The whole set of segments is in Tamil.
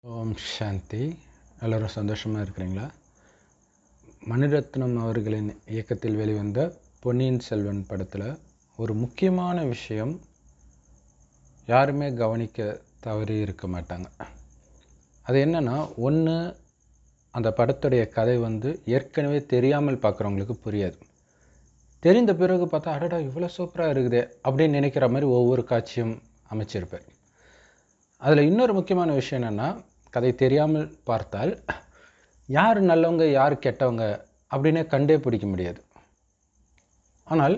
ஓம் சாந்தி எல்லோரும் சந்தோஷமாக இருக்கிறீங்களா மணிரத்னம் அவர்களின் இயக்கத்தில் வெளிவந்த பொன்னியின் செல்வன் படத்தில் ஒரு முக்கியமான விஷயம் யாருமே கவனிக்க தவறி இருக்க மாட்டாங்க அது என்னென்னா ஒன்று அந்த படத்துடைய கதை வந்து ஏற்கனவே தெரியாமல் பார்க்குறவங்களுக்கு புரியாது தெரிந்த பிறகு பார்த்தா அடடா இவ்வளோ சூப்பராக இருக்குதே அப்படின்னு நினைக்கிற மாதிரி ஒவ்வொரு காட்சியும் அமைச்சிருப்பார் அதில் இன்னொரு முக்கியமான விஷயம் என்னென்னா கதை தெரியாமல் பார்த்தால் யார் நல்லவங்க யார் கெட்டவங்க அப்படின்னே கண்டே பிடிக்க முடியாது ஆனால்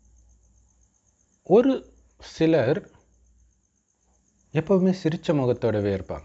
ஒரு சிலர் எப்போவுமே சிரித்த முகத்தோடவே இருப்பாங்க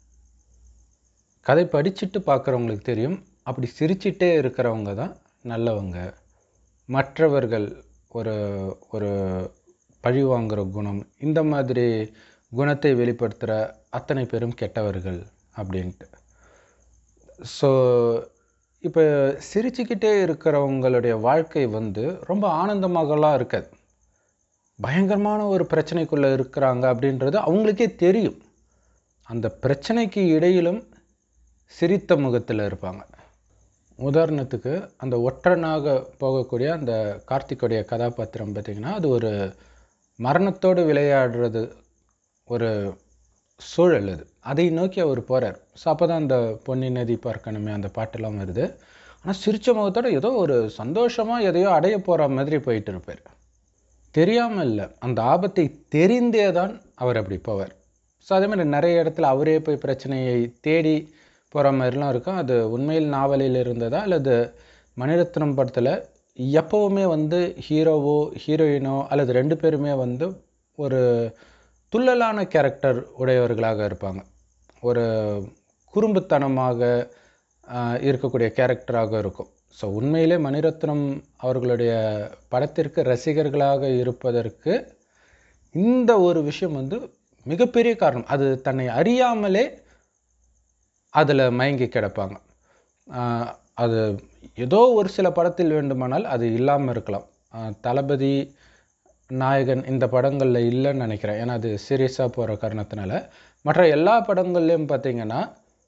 கதை படிச்சுட்டு பார்க்குறவங்களுக்கு தெரியும் அப்படி சிரிச்சிட்டே இருக்கிறவங்க தான் நல்லவங்க மற்றவர்கள் ஒரு ஒரு பழி வாங்குகிற குணம் இந்த மாதிரி குணத்தை வெளிப்படுத்துகிற அத்தனை பேரும் கெட்டவர்கள் அப்படின்ட்டு ஸோ இப்போ சிரிச்சுக்கிட்டே இருக்கிறவங்களுடைய வாழ்க்கை வந்து ரொம்ப ஆனந்தமாகலாம் இருக்காது பயங்கரமான ஒரு பிரச்சனைக்குள்ளே இருக்கிறாங்க அப்படின்றது அவங்களுக்கே தெரியும் அந்த பிரச்சனைக்கு இடையிலும் சிரித்த முகத்தில் இருப்பாங்க உதாரணத்துக்கு அந்த ஒற்றனாக போகக்கூடிய அந்த கார்த்திக்குடைய கதாபாத்திரம் பார்த்திங்கன்னா அது ஒரு மரணத்தோடு விளையாடுறது ஒரு சூழல் அது அதை நோக்கி அவர் போகிறார் ஸோ அப்போ தான் அந்த பொன்னி நதி பார்க்கணுமே அந்த பாட்டெல்லாம் வருது ஆனால் சிரிச்ச முகத்தோட ஏதோ ஒரு சந்தோஷமாக எதையோ அடைய போகிற மாதிரி போயிட்டு இருப்பார் தெரியாமல் இல்லை அந்த ஆபத்தை தெரிந்தே தான் அவர் அப்படி போவார் ஸோ அதே மாதிரி நிறைய இடத்துல அவரே போய் பிரச்சனையை தேடி போகிற மாதிரிலாம் இருக்கும் அது உண்மையில் நாவலில் இருந்ததா அல்லது மணிரத்னம் படத்தில் எப்போவுமே வந்து ஹீரோவோ ஹீரோயினோ அல்லது ரெண்டு பேருமே வந்து ஒரு துள்ளலான கேரக்டர் உடையவர்களாக இருப்பாங்க ஒரு குறும்புத்தனமாக இருக்கக்கூடிய கேரக்டராக இருக்கும் ஸோ உண்மையிலே மணிரத்னம் அவர்களுடைய படத்திற்கு ரசிகர்களாக இருப்பதற்கு இந்த ஒரு விஷயம் வந்து மிகப்பெரிய காரணம் அது தன்னை அறியாமலே அதில் மயங்கி கிடப்பாங்க அது ஏதோ ஒரு சில படத்தில் வேண்டுமானால் அது இல்லாமல் இருக்கலாம் தளபதி நாயகன் இந்த படங்களில் இல்லைன்னு நினைக்கிறேன் ஏன்னா அது சீரியஸாக போகிற காரணத்தினால மற்ற எல்லா படங்கள்லேயும் பார்த்திங்கன்னா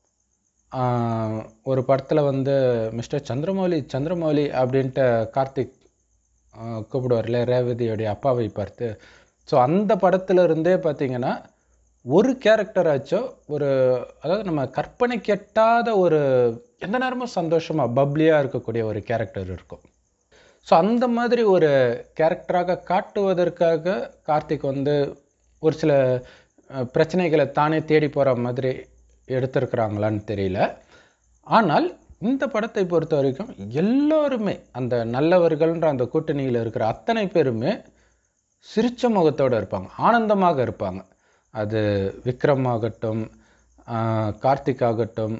ஒரு படத்தில் வந்து மிஸ்டர் சந்திரமௌலி சந்திரமௌலி அப்படின்ட்டு கார்த்திக் கூப்பிடுவார்ல ரேவதியோடைய அப்பாவை பார்த்து ஸோ அந்த படத்தில் இருந்தே பார்த்திங்கன்னா ஒரு கேரக்டராச்சோ ஒரு அதாவது நம்ம கற்பனை கெட்டாத ஒரு எந்த நேரமும் சந்தோஷமாக பப்ளியாக இருக்கக்கூடிய ஒரு கேரக்டர் இருக்கும் ஸோ அந்த மாதிரி ஒரு கேரக்டராக காட்டுவதற்காக கார்த்திக் வந்து ஒரு சில பிரச்சனைகளை தானே தேடி போகிற மாதிரி எடுத்திருக்கிறாங்களான்னு தெரியல ஆனால் இந்த படத்தை பொறுத்த வரைக்கும் எல்லோருமே அந்த நல்லவர்கள்ன்ற அந்த கூட்டணியில் இருக்கிற அத்தனை பேருமே சிரிச்ச முகத்தோடு இருப்பாங்க ஆனந்தமாக இருப்பாங்க அது விக்ரம் ஆகட்டும் கார்த்திக் ஆகட்டும்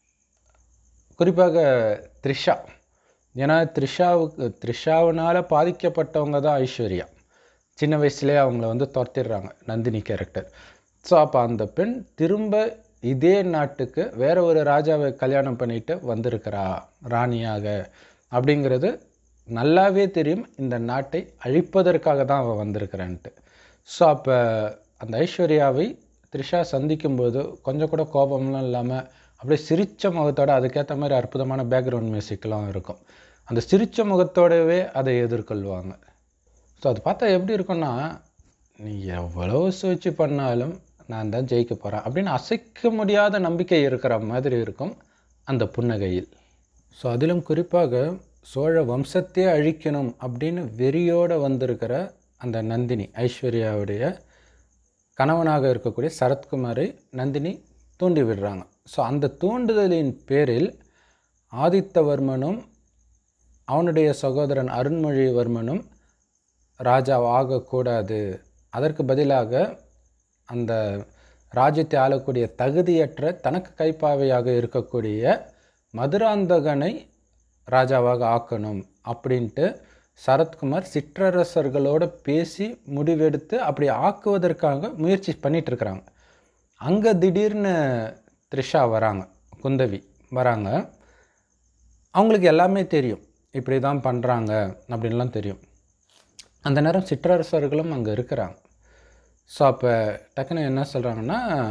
குறிப்பாக த்ரிஷா ஏன்னா த்ரிஷாவுக்கு த்ரிஷாவினால் பாதிக்கப்பட்டவங்க தான் ஐஸ்வர்யா சின்ன வயசுலேயே அவங்கள வந்து துரத்திடுறாங்க நந்தினி கேரக்டர் ஸோ அப்போ அந்த பெண் திரும்ப இதே நாட்டுக்கு வேற ஒரு ராஜாவை கல்யாணம் பண்ணிட்டு வந்திருக்கிறா ராணியாக அப்படிங்கிறது நல்லாவே தெரியும் இந்த நாட்டை அழிப்பதற்காக தான் அவள் வந்திருக்கிறான்ட்டு ஸோ அப்போ அந்த ஐஸ்வர்யாவை த்ரிஷா சந்திக்கும்போது கொஞ்சம் கூட கோபம்லாம் இல்லாமல் அப்படியே சிரித்த முகத்தோட அதுக்கேற்ற மாதிரி அற்புதமான பேக்ரவுண்ட் மியூசிக்லாம் இருக்கும் அந்த சிரித்த முகத்தோடவே அதை எதிர்கொள்வாங்க ஸோ அது பார்த்தா எப்படி இருக்குன்னா நீ எவ்வளோ சூழ்ச்சி பண்ணாலும் நான் தான் ஜெயிக்க போகிறேன் அப்படின்னு அசைக்க முடியாத நம்பிக்கை இருக்கிற மாதிரி இருக்கும் அந்த புன்னகையில் ஸோ அதிலும் குறிப்பாக சோழ வம்சத்தையே அழிக்கணும் அப்படின்னு வெறியோடு வந்திருக்கிற அந்த நந்தினி ஐஸ்வர்யாவுடைய கணவனாக இருக்கக்கூடிய சரத்குமாரை நந்தினி தூண்டி விடுறாங்க ஸோ அந்த தூண்டுதலின் பேரில் ஆதித்தவர்மனும் அவனுடைய சகோதரன் அருண்மொழிவர்மனும் ராஜா ஆகக்கூடாது அதற்கு பதிலாக அந்த ராஜ்யத்தை ஆளக்கூடிய தகுதியற்ற தனக்கு கைப்பாவையாக இருக்கக்கூடிய மதுராந்தகனை ராஜாவாக ஆக்கணும் அப்படின்ட்டு சரத்குமார் சிற்றரசர்களோடு பேசி முடிவெடுத்து அப்படி ஆக்குவதற்காக முயற்சி பண்ணிகிட்ருக்குறாங்க அங்கே திடீர்னு த்ரிஷா வராங்க குந்தவி வராங்க அவங்களுக்கு எல்லாமே தெரியும் இப்படி தான் பண்ணுறாங்க அப்படின்லாம் தெரியும் அந்த நேரம் சிற்றரசர்களும் அங்கே இருக்கிறாங்க ஸோ அப்போ டக்குன்னு என்ன சொல்கிறாங்கன்னா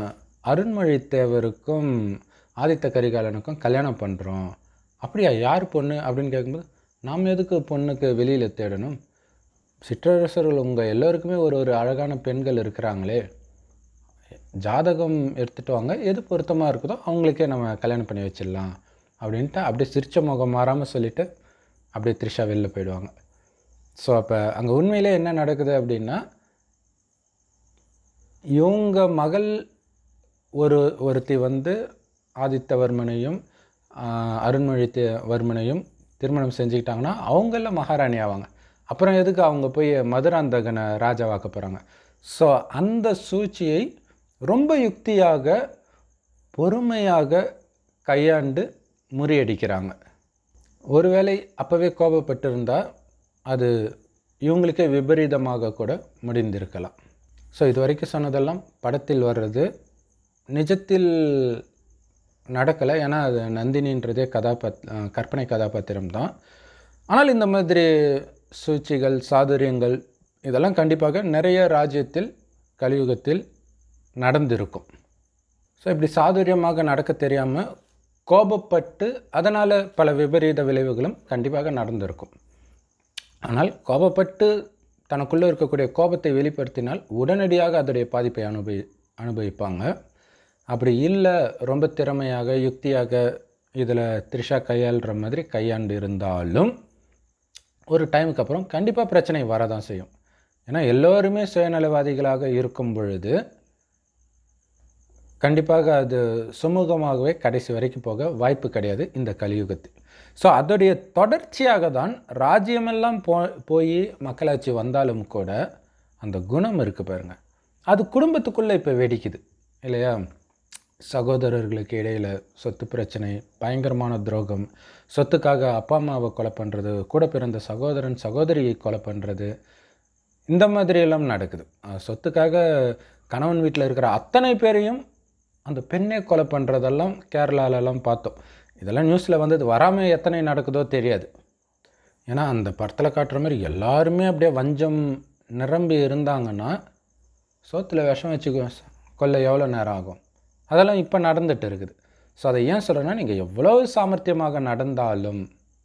அருண்மொழித்தேவருக்கும் ஆதித்த கரிகாலனுக்கும் கல்யாணம் பண்ணுறோம் அப்படியா யார் பொண்ணு அப்படின்னு கேட்கும்போது நாம் எதுக்கு பொண்ணுக்கு வெளியில் தேடணும் சிற்றரசர்கள் உங்கள் எல்லோருக்குமே ஒரு ஒரு அழகான பெண்கள் இருக்கிறாங்களே ஜாதகம் எடுத்துகிட்டு வாங்க எது பொருத்தமாக இருக்குதோ அவங்களுக்கே நம்ம கல்யாணம் பண்ணி வச்சிடலாம் அப்படின்ட்டு அப்படியே சிரிச்ச முகம் மாறாமல் சொல்லிவிட்டு அப்படியே த்ரிஷா வெளில போயிடுவாங்க ஸோ அப்போ அங்கே உண்மையிலே என்ன நடக்குது அப்படின்னா இவங்க மகள் ஒரு ஒருத்தி வந்து ஆதித்தவர்மனையும் ஆஹ், அருண்மொழித்தவர்மனையும் திருமணம் செஞ்சுக்கிட்டாங்கன்னா அவங்கள மகாராணி ஆவாங்க அப்புறம் எதுக்கு அவங்க போய் மதுராந்தகனை ராஜாவாக்க போகிறாங்க ஸோ அந்த சூழ்ச்சியை ரொம்ப யுக்தியாக பொறுமையாக கையாண்டு முறியடிக்கிறாங்க ஒருவேளை அப்போவே கோபப்பட்டிருந்தா அது இவங்களுக்கே விபரீதமாக கூட முடிந்திருக்கலாம் ஸோ இது வரைக்கும் சொன்னதெல்லாம் படத்தில் வர்றது நிஜத்தில் நடக்கலை ஏன்னா அது நந்தினின்றதே கதாபாத் அஹ் கற்பனை கதாபாத்திரம் தான் ஆனால் இந்த மாதிரி சூழ்ச்சிகள் சாதுரியங்கள் இதெல்லாம் கண்டிப்பாக நிறைய ராஜ்யத்தில் கலியுகத்தில் நடந்திருக்கும் ஸோ இப்படி சாதுரியமாக நடக்க தெரியாமல் கோபப்பட்டு அதனால் பல விபரீத விளைவுகளும் கண்டிப்பாக நடந்திருக்கும் ஆனால் கோபப்பட்டு தனக்குள்ளே இருக்கக்கூடிய கோபத்தை வெளிப்படுத்தினால் உடனடியாக அதோடைய பாதிப்பை அனுபவி அனுபவிப்பாங்க அப்படி இல்லை ரொம்ப திறமையாக யுக்தியாக இதில் த்ரிஷா கையாளுற மாதிரி கையாண்டு இருந்தாலும் ஒரு டைமுக்கு அப்புறம் கண்டிப்பாக பிரச்சனை வரதான் செய்யும் ஏன்னா எல்லோருமே சுயநலவாதிகளாக இருக்கும் பொழுது கண்டிப்பாக அது சுமூகமாகவே கடைசி வரைக்கும் போக வாய்ப்பு கிடையாது இந்த கலியுகத்தில் ஸோ அதோடைய தொடர்ச்சியாக தான் ராஜ்யமெல்லாம் போ போய் மக்களாட்சி வந்தாலும் கூட அந்த குணம் இருக்குது பாருங்க அது குடும்பத்துக்குள்ளே இப்போ வெடிக்குது இல்லையா சகோதரர்களுக்கு இடையில் சொத்து பிரச்சனை பயங்கரமான துரோகம் சொத்துக்காக அப்பா அம்மாவை கொலை பண்ணுறது கூட பிறந்த சகோதரன் சகோதரியை கொலை பண்ணுறது இந்த மாதிரி எல்லாம் நடக்குது அஹ் சொத்துக்காக கணவன் வீட்டில் இருக்கிற அத்தனை பேரையும் அந்த பெண்ணே கொலை பண்ணுறதெல்லாம் கேரளாலெல்லாம் பார்த்தோம் இதெல்லாம் நியூஸில் வந்தது வராமல் எத்தனை நடக்குதோ தெரியாது ஏன்னா அந்த படத்தில் காட்டுற மாதிரி எல்லாருமே அப்படியே வஞ்சம் நிரம்பி இருந்தாங்கன்னா சோத்துல விஷம் வச்சு கொல்ல எவ்வளோ நேரம் ஆகும் அதெல்லாம் இப்போ நடந்துட்டு இருக்குது ஸோ அதை ஏன் சொல்கிறேன்னா நீங்கள் எவ்வளவு சாமர்த்தியமாக நடந்தாலும்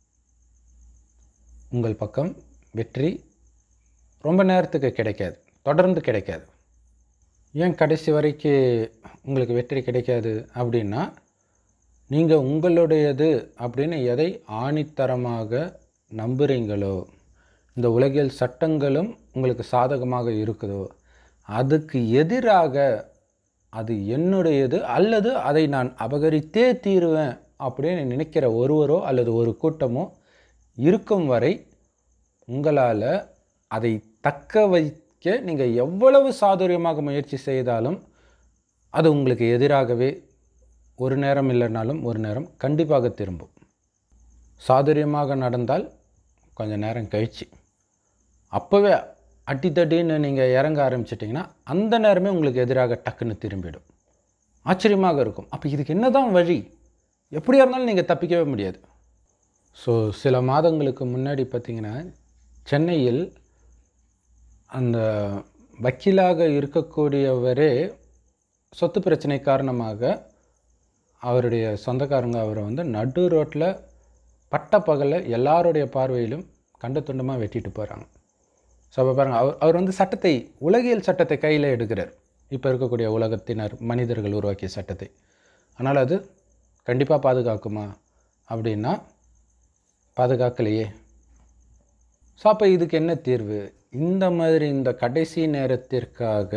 உங்கள் பக்கம் வெற்றி ரொம்ப நேரத்துக்கு கிடைக்காது தொடர்ந்து கிடைக்காது ஏன் கடைசி வரைக்கும் உங்களுக்கு வெற்றி கிடைக்காது அப்படின்னா நீங்கள் உங்களுடையது அப்படின்னு எதை ஆணித்தரமாக நம்புகிறீங்களோ இந்த உலகியல் சட்டங்களும் உங்களுக்கு சாதகமாக இருக்குதோ அதுக்கு எதிராக அது என்னுடையது அல்லது அதை நான் அபகரித்தே தீருவேன் அப்படின்னு நினைக்கிற ஒருவரோ அல்லது ஒரு கூட்டமோ இருக்கும் வரை உங்களால் அதை தக்க வைக்க நீங்கள் எவ்வளவு சாதுரியமாக முயற்சி செய்தாலும் அது உங்களுக்கு எதிராகவே ஒரு நேரம் இல்லைனாலும் ஒரு நேரம் கண்டிப்பாக திரும்பும் சாதுரியமாக நடந்தால் கொஞ்ச நேரம் கழிச்சு அப்போவே அட்டித்தட்டின்னு நீங்கள் இறங்க ஆரம்பிச்சிட்டிங்கன்னா அந்த நேரமே உங்களுக்கு எதிராக டக்குன்னு திரும்பிடும் ஆச்சரியமாக இருக்கும் அப்போ இதுக்கு என்ன தான் வழி எப்படியா இருந்தாலும் நீங்கள் தப்பிக்கவே முடியாது ஸோ சில மாதங்களுக்கு முன்னாடி பார்த்தீங்கன்னா சென்னையில் அந்த வக்கீலாக இருக்கக்கூடியவரே சொத்து பிரச்சனை காரணமாக அவருடைய சொந்தக்காரங்க அவரை வந்து நடு ரோட்டில் பட்டப்பகலில் எல்லாருடைய பார்வையிலும் கண்ட துண்டமாக வெட்டிட்டு போகிறாங்க ஸோ அப்போ பாருங்கள் அவர் அவர் வந்து சட்டத்தை உலகியல் சட்டத்தை கையில் எடுக்கிறார் இப்போ இருக்கக்கூடிய உலகத்தினர் மனிதர்கள் உருவாக்கிய சட்டத்தை ஆனால் அது கண்டிப்பாக பாதுகாக்குமா அப்படின்னா பாதுகாக்கலையே ஸோ அப்போ இதுக்கு என்ன தீர்வு இந்த மாதிரி இந்த கடைசி நேரத்திற்காக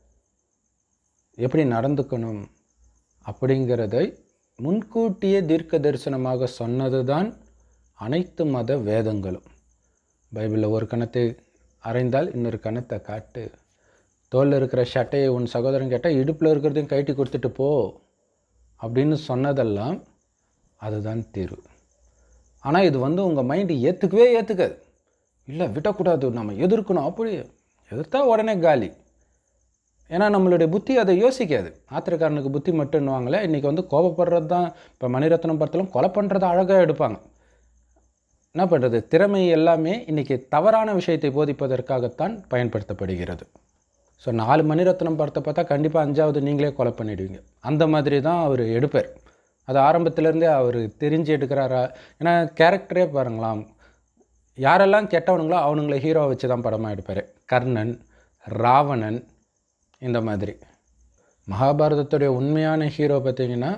எப்படி நடந்துக்கணும் அப்படிங்கிறதை முன்கூட்டியே தீர்க்க தரிசனமாக சொன்னது தான் அனைத்து மத வேதங்களும் பைபிளில் ஒரு கணத்தை அரைந்தால் இன்னொரு கணத்தை காட்டு தோளில் இருக்கிற சட்டையை உன் சகோதரன் கேட்டால் இடுப்பில் இருக்கிறதையும் கழட்டி கொடுத்துட்டு போ அப்படின்னு சொன்னதெல்லாம் அதுதான் தீர்வு ஆனால் இது வந்து உங்கள் மைண்டு ஏற்றுக்கவே ஏற்றுக்காது இல்லை விடக்கூடாது நம்ம எதிர்க்கணும் அப்படி எதிர்த்தா உடனே காலி ஏன்னா நம்மளுடைய புத்தி அதை யோசிக்காது ஆத்திரக்காரனுக்கு புத்தி மட்டும்னுவாங்களே இன்றைக்கி வந்து கோபப்படுறது தான் இப்போ மணிரத்னம் படத்திலும் கொலை பண்ணுறதை அழகாக எடுப்பாங்க என்ன பண்ணுறது திறமை எல்லாமே இன்றைக்கி தவறான விஷயத்தை போதிப்பதற்காகத்தான் பயன்படுத்தப்படுகிறது ஸோ நாலு மணிரத்னம் படத்தை பார்த்தா கண்டிப்பாக அஞ்சாவது நீங்களே கொலை பண்ணிடுவீங்க அந்த மாதிரி தான் அவர் எடுப்பார் அது ஆரம்பத்திலேருந்தே அவர் தெரிஞ்சு எடுக்கிறாரா ஏன்னா கேரக்டரே பாருங்களாம் யாரெல்லாம் கெட்டவனுங்களோ அவனுங்களை ஹீரோவை வச்சு தான் படமாக எடுப்பார் கர்ணன் ராவணன் இந்த மாதிரி மகாபாரதத்துடைய உண்மையான ஹீரோ பார்த்தீங்கன்னா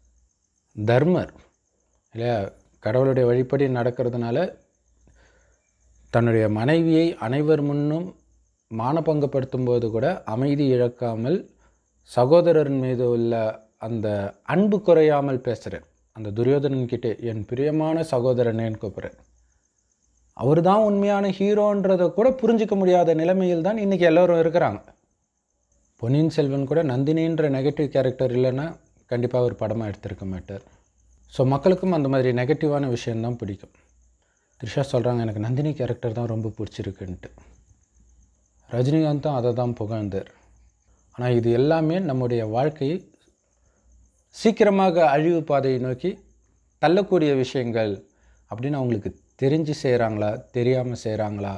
தர்மர் இல்லையா கடவுளுடைய வழிப்படி நடக்கிறதுனால தன்னுடைய மனைவியை அனைவர் முன்னும் மானபங்கப்படுத்தும் போது கூட அமைதி இழக்காமல் சகோதரன் மீது உள்ள அந்த அன்பு குறையாமல் பேசுகிறார் அந்த துரியோதனன் கிட்டே என் பிரியமான சகோதரனேன்னு கூப்பிட்றார் அவர் தான் உண்மையான ஹீரோன்றதை கூட புரிஞ்சிக்க முடியாத நிலைமையில் தான் இன்றைக்கி எல்லோரும் இருக்கிறாங்க பொன்னியின் செல்வன் கூட நந்தினின்ற நெகட்டிவ் கேரக்டர் இல்லைன்னா கண்டிப்பாக அவர் படமாக எடுத்திருக்க மாட்டார் ஸோ மக்களுக்கும் அந்த மாதிரி நெகட்டிவான விஷயந்தான் பிடிக்கும் த்ரிஷா சொல்கிறாங்க எனக்கு நந்தினி கேரக்டர் தான் ரொம்ப பிடிச்சிருக்குன்ட்டு ரஜினிகாந்தும் அதை தான் புகழ்ந்தார் ஆனால் இது எல்லாமே நம்முடைய வாழ்க்கையை சீக்கிரமாக அழிவு பாதையை நோக்கி தள்ளக்கூடிய விஷயங்கள் அப்படின்னு அவங்களுக்கு தெரிஞ்சு செய்கிறாங்களா தெரியாமல் செய்கிறாங்களா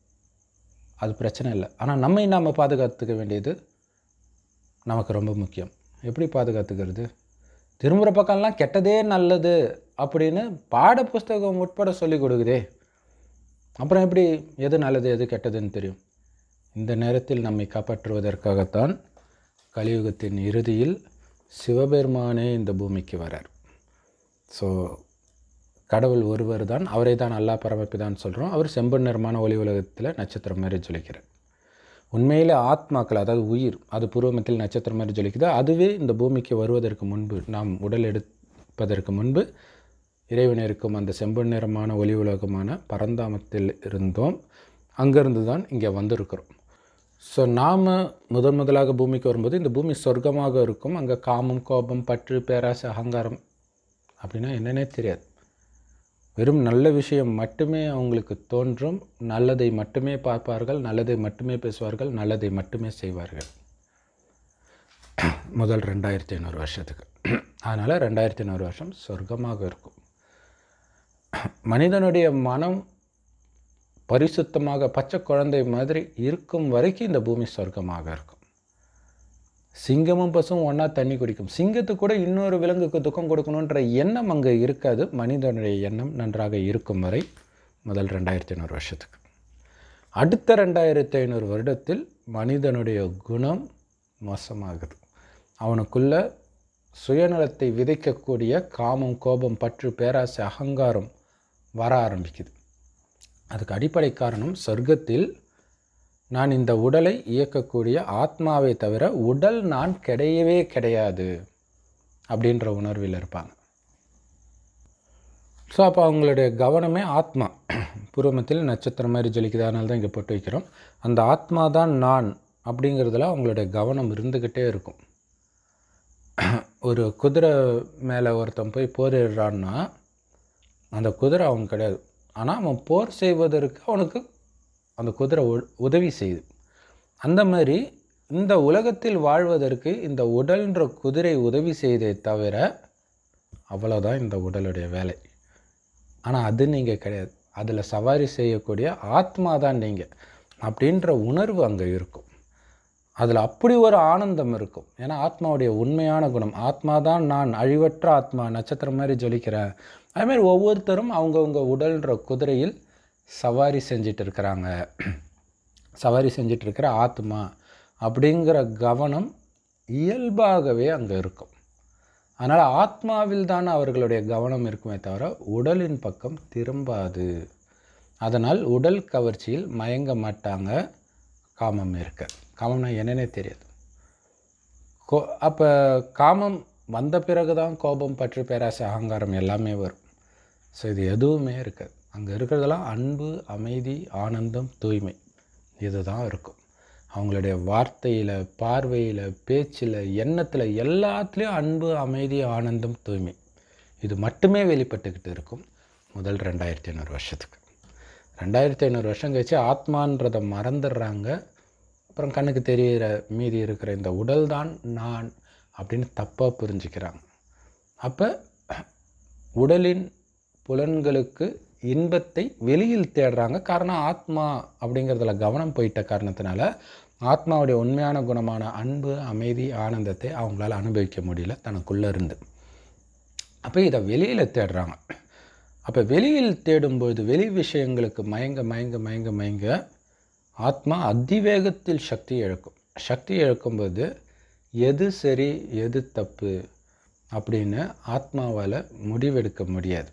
அது பிரச்சனை இல்லை ஆனால் நம்மை நாம் பாதுகாத்துக்க வேண்டியது நமக்கு ரொம்ப முக்கியம் எப்படி பாதுகாத்துக்கிறது திரும்புகிற பக்கம்லாம் கெட்டதே நல்லது அப்படின்னு பாட புஸ்தகம் உட்பட சொல்லி கொடுக்குதே அப்புறம் எப்படி எது நல்லது எது கெட்டதுன்னு தெரியும் இந்த நேரத்தில் நம்மை காப்பாற்றுவதற்காகத்தான் கலியுகத்தின் இறுதியில் சிவபெருமானே இந்த பூமிக்கு வரார் ஸோ கடவுள் ஒருவர் தான் அவரை தான் அல்லா பரமப்பிதான் சொல்கிறோம் அவர் செம்பன் நிறமான ஒளி உலகத்தில் நட்சத்திரம் மாதிரி ஜொலிக்கிறார் உண்மையில் ஆத்மாக்கள் அதாவது உயிர் அது பூர்வமத்தில் நட்சத்திரம் மாதிரி ஜொலிக்குது அதுவே இந்த பூமிக்கு வருவதற்கு முன்பு நாம் உடல் எடுப்பதற்கு முன்பு இறைவன் இருக்கும் அந்த செம்பன் நிறமான ஒளி உலகமான பரந்தாமத்தில் இருந்தோம் அங்கேருந்து தான் இங்கே வந்திருக்கிறோம் ஸோ நாம் முதன் முதலாக பூமிக்கு வரும்போது இந்த பூமி சொர்க்கமாக இருக்கும் அங்கே காமம் கோபம் பற்று பேராசை அகங்காரம் அப்படின்னா என்னன்னே தெரியாது வெறும் நல்ல விஷயம் மட்டுமே அவங்களுக்கு தோன்றும் நல்லதை மட்டுமே பார்ப்பார்கள் நல்லதை மட்டுமே பேசுவார்கள் நல்லதை மட்டுமே செய்வார்கள் முதல் ரெண்டாயிரத்தி ஐநூறு வருஷத்துக்கு அதனால் ரெண்டாயிரத்தி ஐநூறு வருஷம் சொர்க்கமாக இருக்கும் மனிதனுடைய மனம் பரிசுத்தமாக பச்சை குழந்தை மாதிரி இருக்கும் வரைக்கும் இந்த பூமி சொர்க்கமாக இருக்கும் சிங்கமும் பசுவும் ஒன்றா தண்ணி குடிக்கும் சிங்கத்துக்கு கூட இன்னொரு விலங்குக்கு துக்கம் கொடுக்கணுன்ற எண்ணம் அங்கே இருக்காது மனிதனுடைய எண்ணம் நன்றாக இருக்கும் வரை முதல் ரெண்டாயிரத்தி ஐநூறு வருஷத்துக்கு அடுத்த ரெண்டாயிரத்தி ஐநூறு வருடத்தில் மனிதனுடைய குணம் மோசமாகுது அவனுக்குள்ள சுயநலத்தை விதைக்கக்கூடிய காமம் கோபம் பற்று பேராசை அகங்காரம் வர ஆரம்பிக்குது அதுக்கு அடிப்படை காரணம் சொர்க்கத்தில் நான் இந்த உடலை இயக்கக்கூடிய ஆத்மாவை தவிர உடல் நான் கிடையவே கிடையாது அப்படின்ற உணர்வில் இருப்பாங்க ஸோ அப்போ அவங்களுடைய கவனமே ஆத்மா பூர்வமத்தில் நட்சத்திரம் மாதிரி ஜொலிக்குது அதனால தான் இங்கே போட்டு வைக்கிறோம் அந்த ஆத்மா தான் நான் அப்படிங்கிறதுல அவங்களுடைய கவனம் இருந்துக்கிட்டே இருக்கும் ஒரு குதிரை மேலே ஒருத்தன் போய் போரிடுறான்னா அந்த குதிரை அவன் கிடையாது ஆனால் அவன் போர் செய்வதற்கு அவனுக்கு அந்த குதிரை உ- உதவி செய்யுது அந்த மாதிரி இந்த உலகத்தில் வாழ்வதற்கு இந்த உடல்ன்ற குதிரை உதவி செய்தே தவிர அவ்வளோதான் இந்த உடலுடைய வேலை ஆனால் அது நீங்கள் கிடையாது அதில் சவாரி செய்யக்கூடிய ஆத்மா தான் நீங்கள் அப்படின்ற உணர்வு அங்கே இருக்கும் அதில் அப்படி ஒரு ஆனந்தம் இருக்கும் ஏன்னா ஆத்மாவுடைய உண்மையான குணம் ஆத்மா தான் நான் அழிவற்ற ஆத்மா நட்சத்திரம் மாதிரி ஜொலிக்கிறேன் அதுமாதிரி ஒவ்வொருத்தரும் அவங்கவுங்க உடல்ன்ற குதிரையில் சவாரி செஞ்சிட்டு இருக்கிறாங்க சவாரி செஞ்சிட்டு இருக்கிற ஆத்மா அப்படிங்கிற கவனம் இயல்பாகவே அங்கே இருக்கும் அதனால் ஆத்மாவில் தான் அவர்களுடைய கவனம் இருக்குமே தவிர உடலின் பக்கம் திரும்பாது அதனால் உடல் கவர்ச்சியில் மயங்க மாட்டாங்க காமம் இருக்க காமம்னா என்னன்னே தெரியாது கோ அப்போ காமம் வந்த பிறகு தான் கோபம் பற்று பேராசை அகங்காரம் எல்லாமே வரும் ஸோ இது எதுவுமே இருக்காது அங்கே இருக்கிறதெல்லாம் அன்பு அமைதி ஆனந்தம் தூய்மை இதுதான் இருக்கும் அவங்களுடைய வார்த்தையில் பார்வையில் பேச்சில் எண்ணத்தில் எல்லாத்துலேயும் அன்பு அமைதி ஆனந்தம் தூய்மை இது மட்டுமே வெளிப்பட்டுக்கிட்டு இருக்கும் முதல் ரெண்டாயிரத்தி ஐநூறு வருஷத்துக்கு ரெண்டாயிரத்தி ஐநூறு வருஷம் கழிச்சு ஆத்மான்றதை மறந்துடுறாங்க அப்புறம் கண்ணுக்கு தெரிகிற மீதி இருக்கிற இந்த உடல் தான் நான் அப்படின்னு தப்பாக புரிஞ்சுக்கிறாங்க அப்போ உடலின் புலன்களுக்கு இன்பத்தை வெளியில் தேடுறாங்க காரணம் ஆத்மா அப்படிங்கிறதுல கவனம் போயிட்ட காரணத்தினால ஆத்மாவுடைய உண்மையான குணமான அன்பு அமைதி ஆனந்தத்தை அவங்களால அனுபவிக்க முடியல தனக்குள்ளே இருந்து அப்போ இதை வெளியில் தேடுறாங்க அப்போ வெளியில் தேடும்போது வெளி விஷயங்களுக்கு மயங்க மயங்க மயங்க மயங்க ஆத்மா அதிவேகத்தில் சக்தி இழக்கும் சக்தி இழக்கும்போது எது சரி எது தப்பு அப்படின்னு ஆத்மாவால் முடிவெடுக்க முடியாது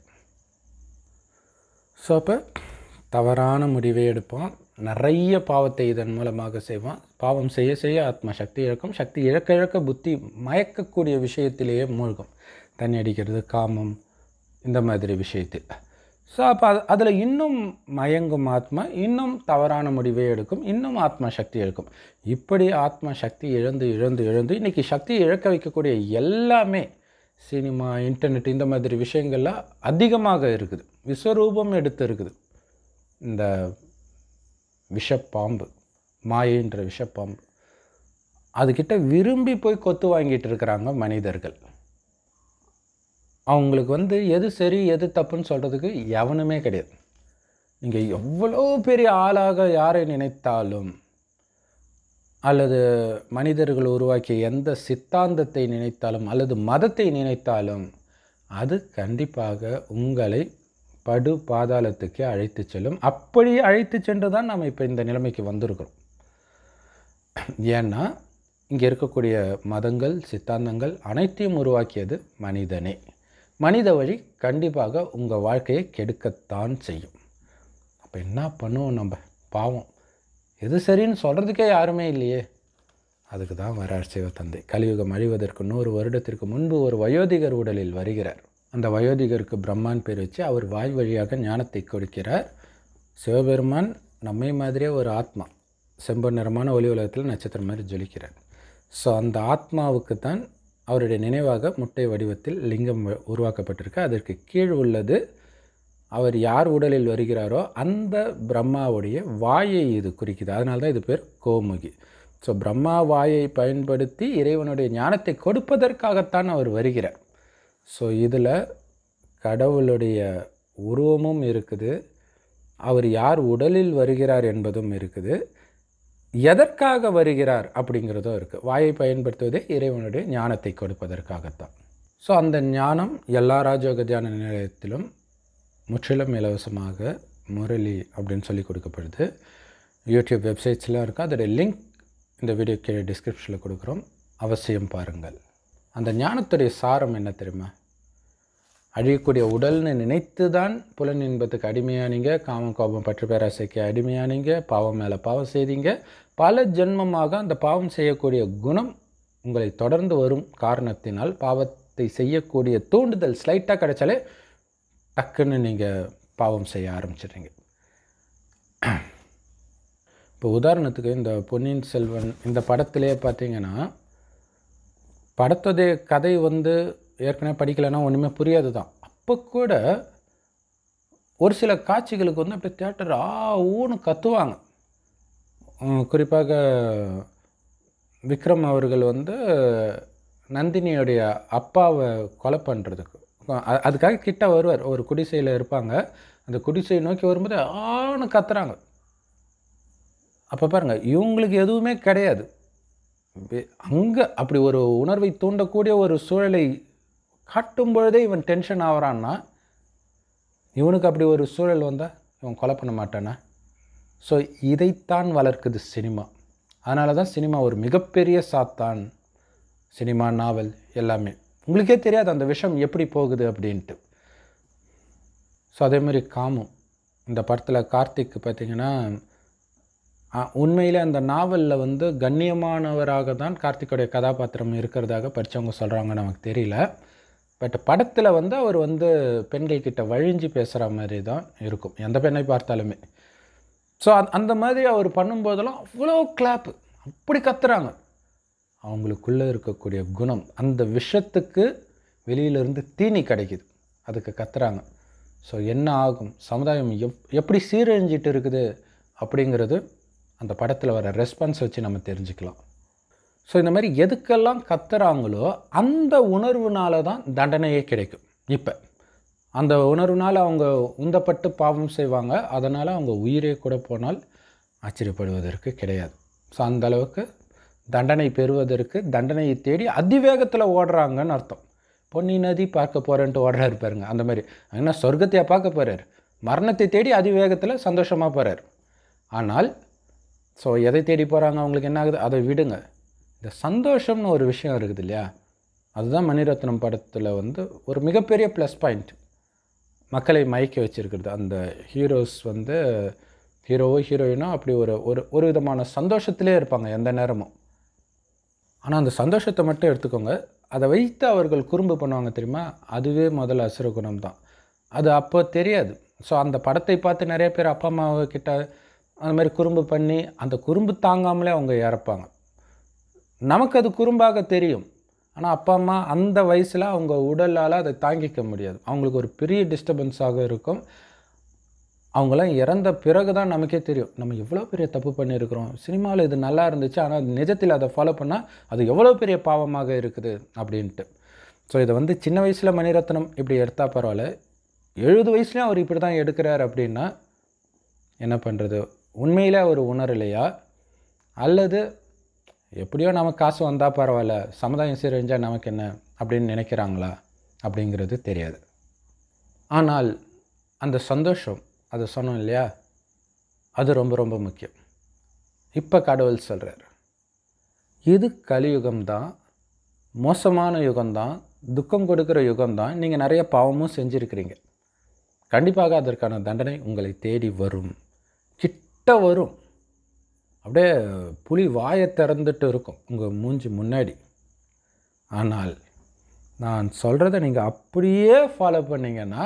ஸோ அப்போ தவறான முடிவை எடுப்போம் நிறைய பாவத்தை இதன் மூலமாக செய்வோம் பாவம் செய்ய செய்ய ஆத்மா சக்தி இழக்கும் சக்தி இழக்க இழக்க புத்தி மயக்கக்கூடிய விஷயத்திலேயே மூழ்கும் தண்ணி அடிக்கிறது காமம் இந்த மாதிரி விஷயத்தில் ஸோ அப்போ அது அதில் இன்னும் மயங்கும் ஆத்மா இன்னும் தவறான முடிவை எடுக்கும் இன்னும் ஆத்மா சக்தி இழக்கும் இப்படி ஆத்மா சக்தி இழந்து இழந்து இழந்து இன்றைக்கி சக்தி இழக்க வைக்கக்கூடிய எல்லாமே சினிமா இன்டர்நெட் இந்த மாதிரி விஷயங்கள்லாம் அதிகமாக இருக்குது விஸ்வரூபம் எடுத்து இருக்குது இந்த விஷப்பாம்பு மாயைன்ற விஷப்பாம்பு அதுக்கிட்ட விரும்பி போய் கொத்து வாங்கிட்டு இருக்கிறாங்க மனிதர்கள் அவங்களுக்கு வந்து எது சரி எது தப்புன்னு சொல்கிறதுக்கு எவனுமே கிடையாது நீங்கள் எவ்வளோ பெரிய ஆளாக யாரை நினைத்தாலும் அல்லது மனிதர்கள் உருவாக்கிய எந்த சித்தாந்தத்தை நினைத்தாலும் அல்லது மதத்தை நினைத்தாலும் அது கண்டிப்பாக உங்களை படு பாதாளத்துக்கே அழைத்து செல்லும் அப்படியே அழைத்து சென்று தான் நம்ம இப்போ இந்த நிலைமைக்கு வந்திருக்கிறோம் ஏன்னா இங்கே இருக்கக்கூடிய மதங்கள் சித்தாந்தங்கள் அனைத்தையும் உருவாக்கியது மனிதனே மனித வழி கண்டிப்பாக உங்கள் வாழ்க்கையை கெடுக்கத்தான் செய்யும் அப்போ என்ன பண்ணுவோம் நம்ம பாவம் எது சரின்னு சொல்கிறதுக்கே யாருமே இல்லையே அதுக்கு தான் வரார் சிவத்தந்தை கலியுகம் அழிவதற்கு நூறு வருடத்திற்கு முன்பு ஒரு வயோதிகர் உடலில் வருகிறார் அந்த வயோதிகருக்கு பிரம்மான் பேர் வச்சு அவர் வாய் வழியாக ஞானத்தை கொடுக்கிறார் சிவபெருமான் நம்மை மாதிரியே ஒரு ஆத்மா செம்பொன் நிறமான ஒளி உலகத்தில் நட்சத்திரம் மாதிரி ஜொலிக்கிறார் ஸோ அந்த ஆத்மாவுக்கு தான் அவருடைய நினைவாக முட்டை வடிவத்தில் லிங்கம் வ- உருவாக்கப்பட்டிருக்கு அதற்கு கீழ் உள்ளது அவர் யார் உடலில் வருகிறாரோ அந்த பிரம்மாவுடைய வாயை இது குறிக்குது அதனால தான் இது பேர் கோமுகி ஸோ பிரம்மா வாயை பயன்படுத்தி இறைவனுடைய ஞானத்தை கொடுப்பதற்காகத்தான் அவர் வருகிறார் ஸோ இதில் கடவுளுடைய உருவமும் இருக்குது அவர் யார் உடலில் வருகிறார் என்பதும் இருக்குது எதற்காக வருகிறார் அப்படிங்கிறதும் இருக்குது வாயை பயன்படுத்துவதே இறைவனுடைய ஞானத்தை கொடுப்பதற்காகத்தான் ஸோ அந்த ஞானம் எல்லா ராஜயோக தியான நிலையத்திலும் முற்றிலும் இலவசமாக முரளி அப்படின்னு சொல்லி கொடுக்கப்படுது யூடியூப் வெப்சைட்ஸ்லாம் இருக்குது அதோடைய லிங்க் இந்த வீடியோ கீழே டிஸ்கிரிப்ஷனில் கொடுக்குறோம் அவசியம் பாருங்கள் அந்த ஞானத்துடைய சாரம் என்ன தெரியுமா அழியக்கூடிய உடல்னு நினைத்து தான் புலன் இன்பத்துக்கு அடிமையானீங்க காமம் கோபம் பற்று பேராசைக்கு அடிமையானீங்க பாவம் மேலே பாவம் செய்தீங்க பல ஜென்மமாக அந்த பாவம் செய்யக்கூடிய குணம் உங்களை தொடர்ந்து வரும் காரணத்தினால் பாவத்தை செய்யக்கூடிய தூண்டுதல் ஸ்லைட்டாக கிடைச்சாலே டக்குன்னு நீங்கள் பாவம் செய்ய ஆரம்பிச்சிடுறீங்க இப்போ உதாரணத்துக்கு இந்த பொன்னியின் செல்வன் இந்த படத்திலே பார்த்தீங்கன்னா படத்தோடைய கதை வந்து ஏற்கனவே படிக்கலைன்னா ஒன்றுமே புரியாது தான் அப்போ கூட ஒரு சில காட்சிகளுக்கு வந்து அப்படியே தேட்டர் ஆ ஊன்னு கத்துவாங்க உம், குறிப்பாக விக்ரம் அவர்கள் வந்து நந்தினியோடைய அப்பாவை கொலை பண்ணுறதுக்கு அ- அதுக்காக கிட்ட வருவார் ஒரு குடிசையில் இருப்பாங்க அந்த குடிசையை நோக்கி வரும்போது ஆன்னு கத்துறாங்க அப்போ பாருங்கள் இவங்களுக்கு எதுவுமே கிடையாது அங்கே அப்படி ஒரு உணர்வை தூண்டக்கூடிய ஒரு சூழலை காட்டும் பொழுதே இவன் டென்ஷன் ஆகிறான்னா இவனுக்கு அப்படி ஒரு சூழல் வந்தால் இவன் கொலை பண்ண மாட்டானா ஸோ இதைத்தான் வளர்க்குது சினிமா அதனால தான் சினிமா ஒரு மிகப்பெரிய சாத்தான் சினிமா நாவல் எல்லாமே உங்களுக்கே தெரியாது அந்த விஷயம் எப்படி போகுது அப்படின்ட்டு ஸோ அதே மாதிரி காமம் இந்த படத்தில் கார்த்திக் பார்த்தீங்கன்னா ஆ, உண்மையிலே அந்த நாவலில் வந்து கண்ணியமானவராக தான் கார்த்திக்குடைய கதாபாத்திரம் இருக்கிறதாக படித்தவங்க சொல்கிறாங்க நமக்கு தெரியல பட் படத்தில் வந்து அவர் வந்து பெண்கள் கிட்ட வழிஞ்சு பேசுகிற மாதிரி தான் இருக்கும் எந்த பெண்ணை பார்த்தாலுமே ஸோ அந்த மாதிரி அவர் பண்ணும்போதெல்லாம் அவ்வளோ கிளாப்பு அப்படி கத்துறாங்க அவங்களுக்குள்ளே இருக்கக்கூடிய குணம் அந்த விஷத்துக்கு வெளியிலிருந்து தீனி கிடைக்குது அதுக்கு கத்துறாங்க ஸோ என்ன ஆகும் சமுதாயம் எப் எப்படி சீரழிஞ்சிட்டு இருக்குது அப்படிங்கிறது அந்த படத்தில் வர ரெஸ்பான்ஸ் வச்சு நம்ம தெரிஞ்சுக்கலாம் ஸோ இந்த மாதிரி எதுக்கெல்லாம் கத்துறாங்களோ அந்த உணர்வுனால தான் தண்டனையே கிடைக்கும் இப்போ அந்த உணர்வுனால் அவங்க உந்தப்பட்டு பாவம் செய்வாங்க அதனால் அவங்க உயிரே கூட போனால் ஆச்சரியப்படுவதற்கு கிடையாது ஸோ அந்த அளவுக்கு தண்டனை பெறுவதற்கு தண்டனையை தேடி அதிவேகத்தில் ஓடுறாங்கன்னு அர்த்தம் பொன்னி நதி பார்க்க போகிறேன்ட்டு ஓடுறாரு பாருங்க அந்த மாதிரி என்ன சொர்க்கத்தையா பார்க்க போகிறார் மரணத்தை தேடி அதிவேகத்தில் சந்தோஷமாக போகிறார் ஆனால் ஸோ எதை தேடி போகிறாங்க அவங்களுக்கு என்ன ஆகுது அதை விடுங்க இந்த சந்தோஷம்னு ஒரு விஷயம் இருக்குது இல்லையா அதுதான் மணிரத்னம் படத்தில் வந்து ஒரு மிகப்பெரிய ப்ளஸ் பாயிண்ட் மக்களை மயக்க வச்சிருக்கிறது அந்த ஹீரோஸ் வந்து ஹீரோவோ ஹீரோயினோ அப்படி ஒரு ஒரு ஒரு விதமான சந்தோஷத்திலே இருப்பாங்க எந்த நேரமும் ஆனால் அந்த சந்தோஷத்தை மட்டும் எடுத்துக்கோங்க அதை வைத்து அவர்கள் குறும்பு பண்ணுவாங்க தெரியுமா அதுவே முதல்ல அசுர குணம் தான் அது அப்போ தெரியாது ஸோ அந்த படத்தை பார்த்து நிறைய பேர் அப்பா அம்மாவை கிட்ட அந்த மாதிரி குறும்பு பண்ணி அந்த குறும்பு தாங்காமலே அவங்க இறப்பாங்க நமக்கு அது குறும்பாக தெரியும் ஆனால் அப்பா அம்மா அந்த வயசில் அவங்க உடலால் அதை தாங்கிக்க முடியாது அவங்களுக்கு ஒரு பெரிய டிஸ்டர்பன்ஸாக இருக்கும் அவங்களாம் இறந்த பிறகு தான் நமக்கே தெரியும் நம்ம எவ்வளோ பெரிய தப்பு பண்ணியிருக்கிறோம் சினிமாவில் இது நல்லா இருந்துச்சு ஆனால் நிஜத்தில் அதை ஃபாலோ பண்ணால் அது எவ்வளோ பெரிய பாவமாக இருக்குது அப்படின்ட்டு ஸோ இதை வந்து சின்ன வயசில் மணிரத்னம் இப்படி எடுத்தால் பரவாயில்ல எழுபது வயசுலேயும் அவர் இப்படி தான் எடுக்கிறார் அப்படின்னா என்ன பண்ணுறது உண்மையிலே அவர் உணரலையா அல்லது எப்படியோ நமக்கு காசு வந்தால் பரவாயில்ல சமுதாயம் சீரழிஞ்சால் நமக்கு என்ன அப்படின்னு நினைக்கிறாங்களா அப்படிங்கிறது தெரியாது ஆனால் அந்த சந்தோஷம் அதை சொன்னோம் இல்லையா அது ரொம்ப ரொம்ப முக்கியம் இப்போ கடவுள் சொல்கிறார் இது கலியுகம்தான் மோசமான யுகம்தான் துக்கம் கொடுக்குற யுகம்தான் நீங்கள் நிறைய பாவமும் செஞ்சுருக்கிறீங்க கண்டிப்பாக அதற்கான தண்டனை உங்களை தேடி வரும் கிட்ட வரும் அப்படியே புலி வாயை திறந்துட்டு இருக்கும் உங்கள் மூஞ்சி முன்னாடி ஆனால் நான் சொல்கிறத நீங்கள் அப்படியே ஃபாலோ பண்ணீங்கன்னா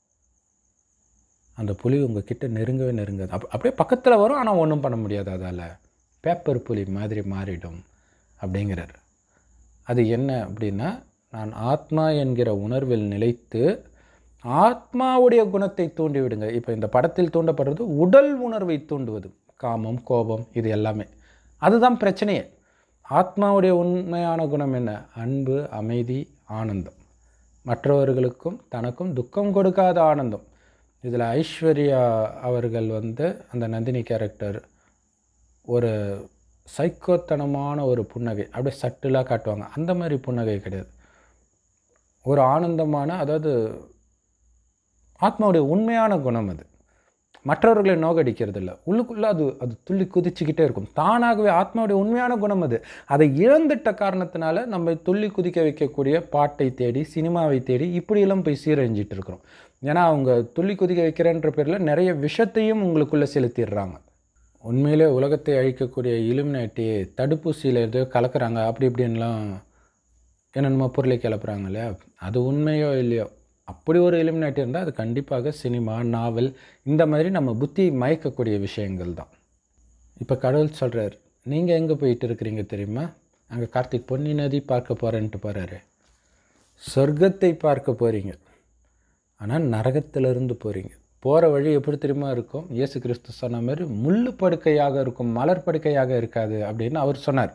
அந்த புலி உங்கள் கிட்ட நெருங்கவே நெருங்காது அப் அப்படியே பக்கத்தில் வரும் ஆனால் ஒன்றும் பண்ண முடியாது அதால் பேப்பர் புலி மாதிரி மாறிடும் அப்படிங்கிறார் அது என்ன அப்படின்னா நான் ஆத்மா என்கிற உணர்வில் நிலைத்து ஆத்மாவுடைய குணத்தை தூண்டி விடுங்க இப்போ இந்த படத்தில் தூண்டப்படுறது உடல் உணர்வை தூண்டுவது காமம் கோபம் இது எல்லாமே அதுதான் பிரச்சனையே ஆத்மாவுடைய உண்மையான குணம் என்ன அன்பு அமைதி ஆனந்தம் மற்றவர்களுக்கும் தனக்கும் துக்கம் கொடுக்காத ஆனந்தம் இதில் ஐஸ்வர்யா அவர்கள் வந்து அந்த நந்தினி கேரக்டர் ஒரு சைக்கோத்தனமான ஒரு புன்னகை அப்படியே சட்டிலாக காட்டுவாங்க அந்த மாதிரி புன்னகை கிடையாது ஒரு ஆனந்தமான அதாவது ஆத்மாவுடைய உண்மையான குணம் அது மற்றவர்களை நோகடிக்கிறது இல்லை உள்ளுக்குள்ளே அது அது துள்ளி குதிச்சுக்கிட்டே இருக்கும் தானாகவே ஆத்மாவுடைய உண்மையான குணம் அது அதை இழந்துட்ட காரணத்தினால நம்ம துள்ளி குதிக்க வைக்கக்கூடிய பாட்டை தேடி சினிமாவை தேடி இப்படியெல்லாம் போய் சீரழிஞ்சிட்டு இருக்கிறோம் ஏன்னா அவங்க துள்ளி குதிக்க வைக்கிறேன்ற பேரில் நிறைய விஷத்தையும் உங்களுக்குள்ளே செலுத்திடுறாங்க உண்மையிலே உலகத்தை அழிக்கக்கூடிய இலுமினேட்டி தடுப்பூசியில் ஏதோ கலக்கிறாங்க அப்படி இப்படின்லாம் என்னென்னமோ பொருளை கிளப்புறாங்க இல்லையா அது உண்மையோ இல்லையோ அப்படி ஒரு எலிமினேட் இருந்தால் அது கண்டிப்பாக சினிமா நாவல் இந்த மாதிரி நம்ம புத்தி மயக்கக்கூடிய விஷயங்கள் தான் இப்போ கடவுள் சொல்கிறார் நீங்கள் எங்கே போயிட்டு இருக்கிறீங்க தெரியுமா அங்கே கார்த்திக் பொன்னி நதி பார்க்க போகிறேன்ட்டு போகிறாரு சொர்க்கத்தை பார்க்க போகிறீங்க ஆனால் நரகத்திலிருந்து போகிறீங்க போகிற வழி எப்படி தெரியுமா இருக்கும் இயேசு கிறிஸ்து சொன்ன மாதிரி முள்ளு படுக்கையாக இருக்கும் மலர் படுக்கையாக இருக்காது அப்படின்னு அவர் சொன்னார்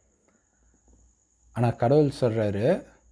ஆனால் கடவுள் சொல்கிறாரு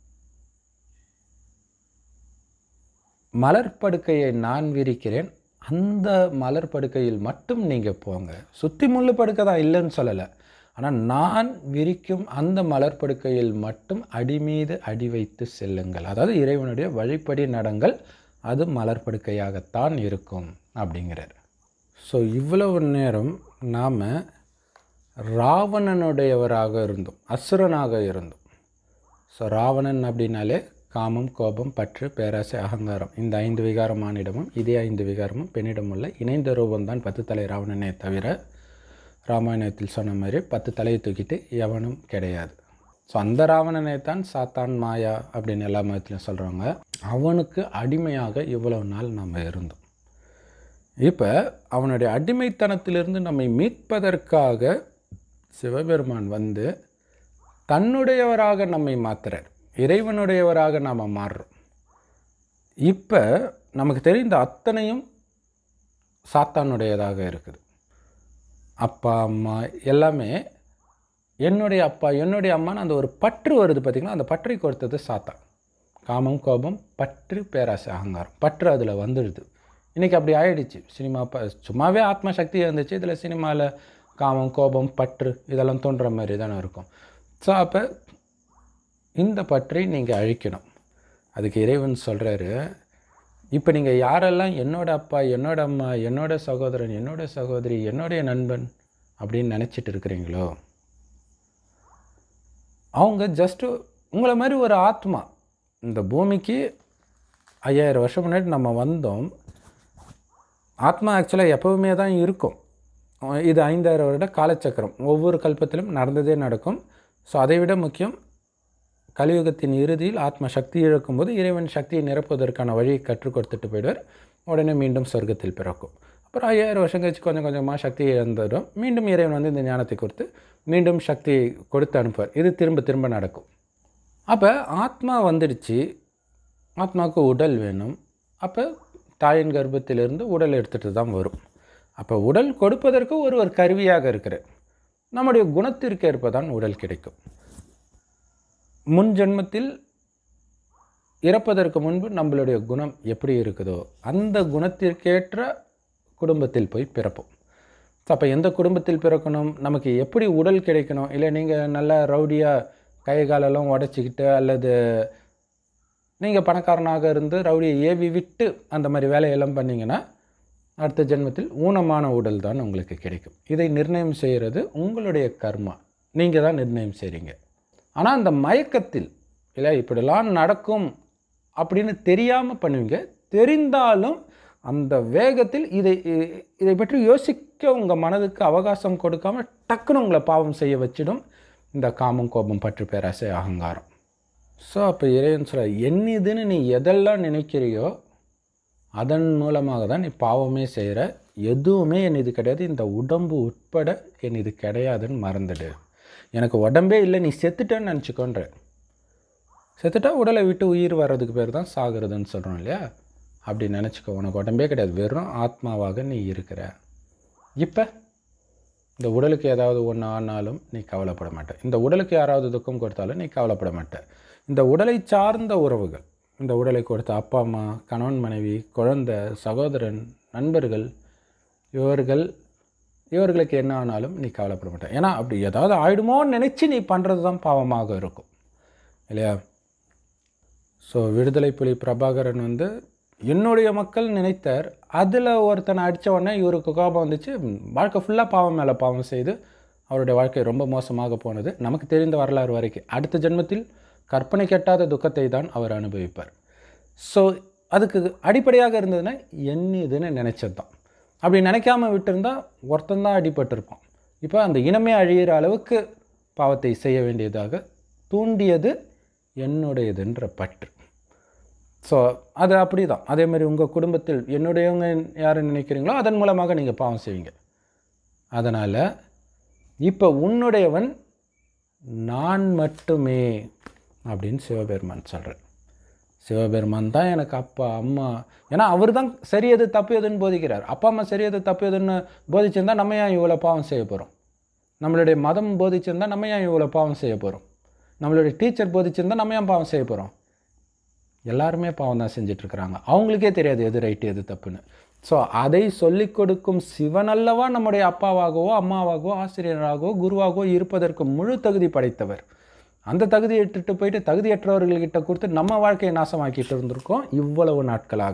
மலர் படுக்கையை நான் விரிக்கிறேன் அந்த மலர் படுக்கையில் மட்டும் நீங்கள் போங்க சுற்றி முள்ளு படுக்கை தான் இல்லைன்னு சொல்லலை ஆனால் நான் விரிக்கும் அந்த மலர் படுக்கையில் மட்டும் அடி மீது அடி வைத்து செல்லுங்கள் அதாவது இறைவனுடைய வழிப்படி நடங்கள் அது மலர் படுக்கையாகத்தான் இருக்கும் அப்படிங்கிறார் ஸோ இவ்வளவு நேரம் நாம் ராவணனுடையவராக இருந்தோம் அசுரனாக இருந்தோம் ஸோ ராவணன் அப்படின்னாலே காமம் கோபம் பற்று பேராசை அகங்காரம் இந்த ஐந்து விகாரமானிடமும் இதே ஐந்து விகாரமும் பெண்ணிடம் உள்ள இணைந்த ரூபம்தான் பத்து தலை ராவணனே தவிர ராமாயணத்தில் சொன்ன மாதிரி பத்து தலையை தூக்கிட்டு எவனும் கிடையாது ஸோ அந்த ராவணனை தான் சாத்தான் மாயா அப்படின்னு எல்லா மதத்துலையும் சொல்கிறாங்க அவனுக்கு அடிமையாக இவ்வளவு நாள் நம்ம இருந்தோம் இப்போ அவனுடைய அடிமைத்தனத்திலிருந்து நம்மை மீட்பதற்காக சிவபெருமான் வந்து தன்னுடையவராக நம்மை மாத்துறார் இறைவனுடையவராக நாம் மாறுறோம் இப்போ நமக்கு தெரிந்த அத்தனையும் சாத்தானுடையதாக இருக்குது அப்பா அம்மா எல்லாமே என்னுடைய அப்பா என்னுடைய அம்மான்னு அந்த ஒரு பற்று வருது பார்த்திங்களா அந்த பற்றை கொடுத்தது சாத்தான் காமம் கோபம் பற்று பேராசை அகங்காரம் பற்று அதில் வந்துடுது இன்றைக்கி அப்படி ஆயிடுச்சு சினிமா ப சும்மாவே ஆத்ம சக்தி இருந்துச்சு இதில் சினிமாவில் காமம் கோபம் பற்று இதெல்லாம் தோன்ற மாதிரி தானே இருக்கும் ஸோ அப்போ இந்த பற்றை நீங்கள் அழிக்கணும் அதுக்கு இறைவன் சொல்கிறாரு இப்போ நீங்கள் யாரெல்லாம் என்னோட அப்பா என்னோட அம்மா என்னோட சகோதரன் என்னோட சகோதரி என்னுடைய நண்பன் அப்படின்னு நினச்சிட்டு இருக்கிறீங்களோ அவங்க ஜஸ்ட்டு உங்களை மாதிரி ஒரு ஆத்மா இந்த பூமிக்கு ஐயாயிரம் வருஷம் முன்னாடி நம்ம வந்தோம் ஆத்மா ஆக்சுவலாக எப்போவுமே தான் இருக்கும் அஹ் இது ஐந்தாயிரம் வருட காலச்சக்கரம் ஒவ்வொரு கல்பத்திலும் நடந்ததே நடக்கும் ஸோ அதை விட முக்கியம் கலியுகத்தின் இறுதியில் ஆத்மா சக்தி இழக்கும்போது இறைவன் சக்தியை நிரப்புவதற்கான வழியை கற்றுக் கொடுத்துட்டு போயிடுவார் உடனே மீண்டும் சொர்க்கத்தில் பிறக்கும் அப்புறம் ஐயாயிரம் வருஷம் கழிச்சு கொஞ்சம் கொஞ்சமாக சக்தியை இழந்துடும் மீண்டும் இறைவன் வந்து இந்த ஞானத்தை கொடுத்து மீண்டும் சக்தியை கொடுத்து அனுப்புவார் இது திரும்ப திரும்ப நடக்கும் அப்போ ஆத்மா வந்துடுச்சு ஆத்மாவுக்கு உடல் வேணும் அப்போ தாயின் கர்ப்பத்திலிருந்து உடல் எடுத்துகிட்டு தான் வரும் அப்போ உடல் கொடுப்பதற்கு ஒரு ஒரு கருவியாக இருக்கிறார் நம்முடைய குணத்திற்கு ஏற்பதான் உடல் கிடைக்கும் முன் ஜென்மத்தில் இறப்பதற்கு முன்பு நம்மளுடைய குணம் எப்படி இருக்குதோ அந்த குணத்திற்கேற்ற குடும்பத்தில் போய் பிறப்போம் அப்போ எந்த குடும்பத்தில் பிறக்கணும் நமக்கு எப்படி உடல் கிடைக்கணும் இல்லை நீங்கள் நல்லா ரவுடியாக கை காலெல்லாம் உடச்சிக்கிட்டு அல்லது நீங்கள் பணக்காரனாக இருந்து ரவுடியை ஏவி விட்டு அந்த மாதிரி வேலையெல்லாம் பண்ணீங்கன்னா அடுத்த ஜென்மத்தில் ஊனமான உடல் தான் உங்களுக்கு கிடைக்கும் இதை நிர்ணயம் செய்கிறது உங்களுடைய கர்மா நீங்கள் தான் நிர்ணயம் செய்கிறீங்க ஆனால் அந்த மயக்கத்தில் இல்லை இப்படிலாம் நடக்கும் அப்படின்னு தெரியாமல் பண்ணுவீங்க தெரிந்தாலும் அந்த வேகத்தில் இதை இ- இதை பற்றி யோசிக்க உங்கள் மனதுக்கு அவகாசம் கொடுக்காம டக்குன்னு உங்களை பாவம் செய்ய வச்சிடும் இந்த காமம் கோபம் பற்று பேராசை அகங்காரம் ஸோ அப்போ இறைவன் சொல்ல என்னதுன்னு நீ எதெல்லாம் நினைக்கிறியோ அதன் மூலமாக தான் நீ பாவமே செய்கிற எதுவுமே என் இது கிடையாது இந்த உடம்பு உட்பட என் இது கிடையாதுன்னு மறந்துடு எனக்கு உடம்பே இல்லை நீ செத்துட்டேன்னு நினச்சிக்கோன்ற செத்துட்டா உடலை விட்டு உயிர் வர்றதுக்கு பேர் தான் சாகுறதுன்னு சொல்கிறோம் இல்லையா அப்படி நினச்சிக்கோ உனக்கு உடம்பே கிடையாது வெறும் ஆத்மாவாக நீ இருக்கிற இப்போ இந்த உடலுக்கு ஏதாவது ஒன்று ஆனாலும் நீ கவலைப்பட மாட்ட இந்த உடலுக்கு யாராவது துக்கம் கொடுத்தாலும் நீ கவலைப்பட மாட்ட இந்த உடலை சார்ந்த உறவுகள் இந்த உடலை கொடுத்த அப்பா அம்மா கணவன் மனைவி குழந்தை சகோதரன் நண்பர்கள் இவர்கள் இவர்களுக்கு என்ன ஆனாலும் நீ கவலைப்பட மாட்ட ஏன்னா அப்படி ஏதாவது ஆயிடுமோன்னு நினச்சி நீ பண்ணுறது தான் பாவமாக இருக்கும் இல்லையா ஸோ விடுதலை புலி பிரபாகரன் வந்து என்னுடைய மக்கள் நினைத்தார் அதில் ஒருத்தனை அடித்த உடனே இவருக்கு கோபம் வந்துச்சு வாழ்க்கை ஃபுல்லாக பாவம் மேலே பாவம் செய்து அவருடைய வாழ்க்கை ரொம்ப மோசமாக போனது நமக்கு தெரிந்த வரலாறு வரைக்கும் அடுத்த ஜென்மத்தில் கற்பனை கெட்டாத துக்கத்தை தான் அவர் அனுபவிப்பார் ஸோ அதுக்கு அடிப்படையாக இருந்ததுன்னா என்ன இதுன்னு நினச்சது தான் அப்படி நினைக்காம விட்டிருந்தா ஒருத்தன் தான் அடிபட்டிருப்பான் இப்போ அந்த இனமே அழியிற அளவுக்கு பாவத்தை செய்ய வேண்டியதாக தூண்டியது என்னுடையதுன்ற பற்று ஸோ அது அப்படி தான் அதே மாதிரி உங்கள் குடும்பத்தில் என்னுடையவங்க யாரை நினைக்கிறீங்களோ அதன் மூலமாக நீங்கள் பாவம் செய்வீங்க அதனால் இப்போ உன்னுடையவன் நான் மட்டுமே அப்படின்னு சிவபெருமான் சொல்கிறார் சிவபெருமான் தான் எனக்கு அப்பா அம்மா ஏன்னா அவர் தான் சரி எது தப்பு எதுன்னு போதிக்கிறார் அப்பா அம்மா சரி எது தப்பு எதுன்னு போதிச்சிருந்தா நம்ம ஏன் இவ்வளோ பாவம் செய்ய போகிறோம் நம்மளுடைய மதம் போதிச்சிருந்தா நம்ம ஏன் இவ்வளோ பாவம் செய்ய போகிறோம் நம்மளுடைய டீச்சர் போதிச்சிருந்தா நம்ம ஏன் பாவம் செய்ய போகிறோம் எல்லாருமே பாவம் தான் செஞ்சிட்ருக்கிறாங்க அவங்களுக்கே தெரியாது எது ரைட்டு எது தப்புன்னு ஸோ அதை சொல்லிக் கொடுக்கும் சிவனல்லவா நம்முடைய அப்பாவாகவோ அம்மாவாகவோ ஆசிரியராகவோ குருவாகவோ இருப்பதற்கு முழு தகுதி படைத்தவர் அந்த தகுதியை இட்டுட்டு போயிட்டு தகுதியற்றவர்கள்கிட்ட கொடுத்து நம்ம வாழ்க்கையை நாசமாக்கிட்டு இருந்திருக்கோம் இவ்வளவு நாட்களாக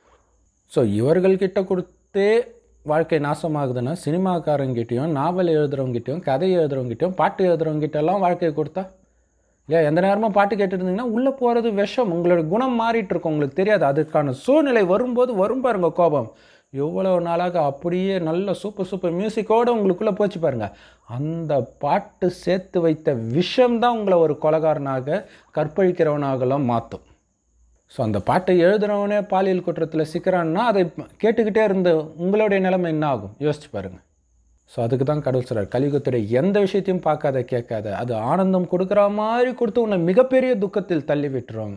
ஸோ இவர்கள்கிட்ட கொடுத்தே வாழ்க்கை நாசமாகுதுன்னா சினிமாக்காரங்கிட்டையும் நாவல் எழுதுறவங்ககிட்டயும் கதை எழுதுறவங்ககிட்டயும் பாட்டு எழுதுறவங்ககிட்ட எல்லாம் வாழ்க்கையை கொடுத்தா இல்லையா எந்த நேரமும் பாட்டு கேட்டுட்டு இருந்தீங்கன்னா உள்ளே போகிறது விஷம் உங்களோட குணம் மாறிட்டு இருக்கும் உங்களுக்கு தெரியாது அதுக்கான சூழ்நிலை வரும்போது வரும் பாருங்க கோபம் எவ்வளோ நாளாக அப்படியே நல்ல சூப்பர் சூப்பர் மியூசிக்கோடு உங்களுக்குள்ளே போச்சு பாருங்க அந்த பாட்டு சேர்த்து வைத்த விஷம் தான் உங்களை ஒரு கொலகாரனாக கற்பழிக்கிறவனாகலாம் மாற்றும் ஸோ அந்த பாட்டை எழுதுறவனே பாலியல் குற்றத்தில் சிக்கிறான்னா அதை கேட்டுக்கிட்டே இருந்து உங்களுடைய நிலைமை என்ன ஆகும் யோசிச்சு பாருங்க ஸோ அதுக்கு தான் கடவுள் சொல்கிறார் கலியுகத்துடைய எந்த விஷயத்தையும் பார்க்காத கேட்காத அது ஆனந்தம் கொடுக்குற மாதிரி கொடுத்து உன்னை மிகப்பெரிய துக்கத்தில் தள்ளி விட்டுரும்